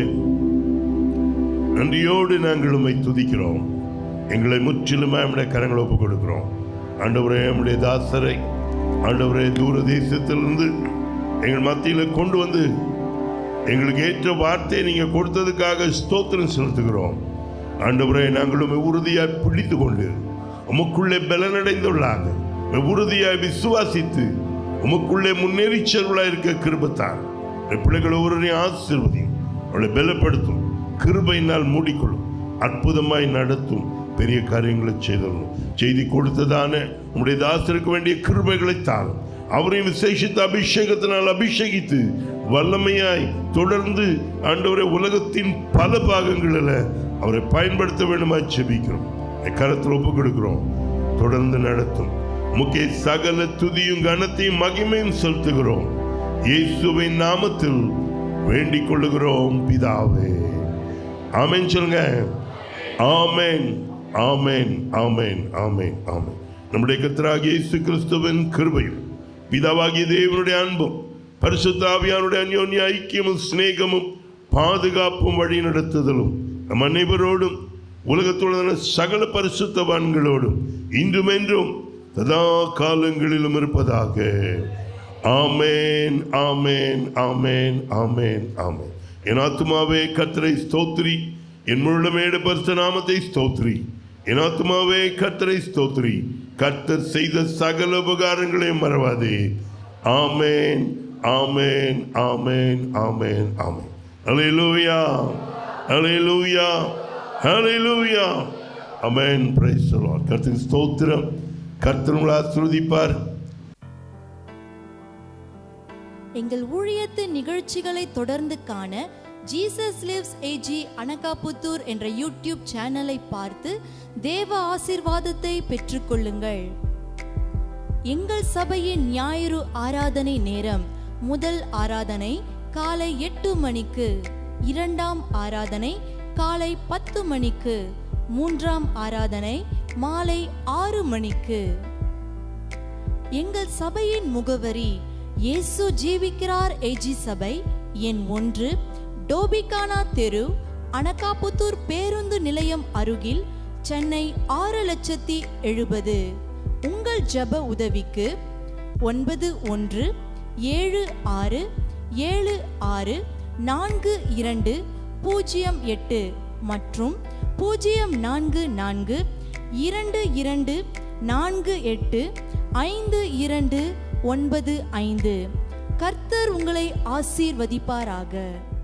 நன்றியோடு நாங்கள் உம்மை துதிக்கிறோம் எங்களை முற்றிலுமா நம்முடைய கரங்களை ஒப்புக் கொடுக்கிறோம் ஆண்டவரே நம்முடைய தாசரை ஆண்டவரே தூர தேசத்திலிருந்து எங்கள் மத்தியில் கொண்டு வந்து எங்களுக்கு ஏற்ற வார்த்தையை நீங்க கொடுத்ததுக்காக ஸ்தோத்திரம் செலுத்துகிறோம் ஆண்டவரே நாங்கள் உம்மை உறுதியாய் பிடித்து கொண்டு உமக்குள்ளே பலனடைந்துள்ளாங்க உம்மை உறுதியாய் விசுவாசித்து உமக்குள்ளே முன்னேறி செல்வலாய் இருக்க கிருபத்தார் என் பிள்ளைகள் ஒருவரையும் ஆசீர்வதியும் அவளை பலப்படுத்தும் கிருபையினால் மூடிக்கொள்ளும் அற்புதமாய் நடத்தும் பெரிய காரியங்களை செய்தரும் செய்தி கொடுத்ததான உம்முடைய தாசருக்கு வேண்டிய கிருபைகளை தாரும் அவரையும் விசேஷித்த அபிஷேகத்தினால் அபிஷேகித்து வல்லமையாய் தொடர்ந்து ஆண்டவரை உலகத்தின் பல பாகங்களில் அவரை பயன்படுத்த வேண்டுமாய் செபிக்கிறோம் என் கரத்தில் ஒப்புக் கொடுக்கிறோம் தொடர்ந்து நடத்தும் முக்கிய சகல துதியும் கனத்தையும் மகிமையும் செலுத்துகிறோம் இயேசுவின் நாமத்தில் வேண்டிக் கொள்ளுகிறோம் பிதாவே ஆமென் சொல்லுங்க ஆமென் ஆமென் ஆமென் ஆமென் ஆமென் நம்முடைய கர்த்தராகிய இயேசு கிறிஸ்துவின் கிருபையும் பிதாவாகிய தேவனுடைய அன்பும் பரிசுத்த ஆவியானுடைய அந்யோன்ய ஐக்கியமும் சிநேகமும் பாதுகாப்பும் வழி நடத்துதலும் நம் அனைவரோடும் உலகத்துள்ள சகல பரிசுத்தவான்களோடும் இன்றும் என்றும் சதா காலங்களிலும் இருப்பதாக ஆமேன் ஆமேன் ஆமேன் ஆமேன் ஆமேன் என் ஆத்துமாவே கர்த்தரை ஸ்தோத்ரி என் முழுமேடு பரிசு நாமத்தை ஸ்தோத்ரி என் ஆத்துமாவே கர்த்தரை ஸ்தோத்ரி கர்த்தர் செய்த சகல உபகாரங்களையும் மறவாதே ஆமேன் ஆமேன் ஆமேன் ஆமேன் ஆமேன் ஹalleluya ஹalleluya ஹalleluya ஆமென் பிரைஸ் தி லார்ட் கர்த்தர் ஸ்தோத்திரம் கர்த்தர் உங்களை ஆசீர்வதிப்பார் எங்கள் ஊழியத்து நிகழ்ச்சிகளை தொடர்ந்து காண ஜீசஸ் லிவ்ஸ் ஏஜி அனகாபுத்தூர் என்ற யூடியூப் சேனலை பார்த்து தேவ ஆசீர்வாதத்தை பெற்றுக்கொள்ளுங்கள் எங்கள் சபையின் ஞாயிறு ஆராதனை நேரம் முதல் ஆராதனை காலை எட்டு மணிக்கு இரண்டாம் ஆராதனை காலை பத்து மணிக்கு மூன்றாம் ஆராதனை மாலை ஆறு மணிக்கு எங்கள் சபையின் முகவரி இயேசு ஜீவிக்கிறார் ஏஜி சபை எண் ஒன்று டோபிகானா தெரு அனகாபுத்தூர் பேருந்து நிலையம் அருகில் சென்னை ஆறு லட்சத்தி எழுபது உங்கள் ஜெப உதவிக்கு ஒன்பது ஒன்று ஏழு ஆறு ஏழு ஆறு நான்கு இரண்டு பூஜ்ஜியம் எட்டு மற்றும் பூஜ்ஜியம் நான்கு நான்கு இரண்டு இரண்டு நான்கு எட்டு ஐந்து இரண்டு ஒன்பது ஐந்து கர்த்தர் உங்களை ஆசீர்வதிப்பாராக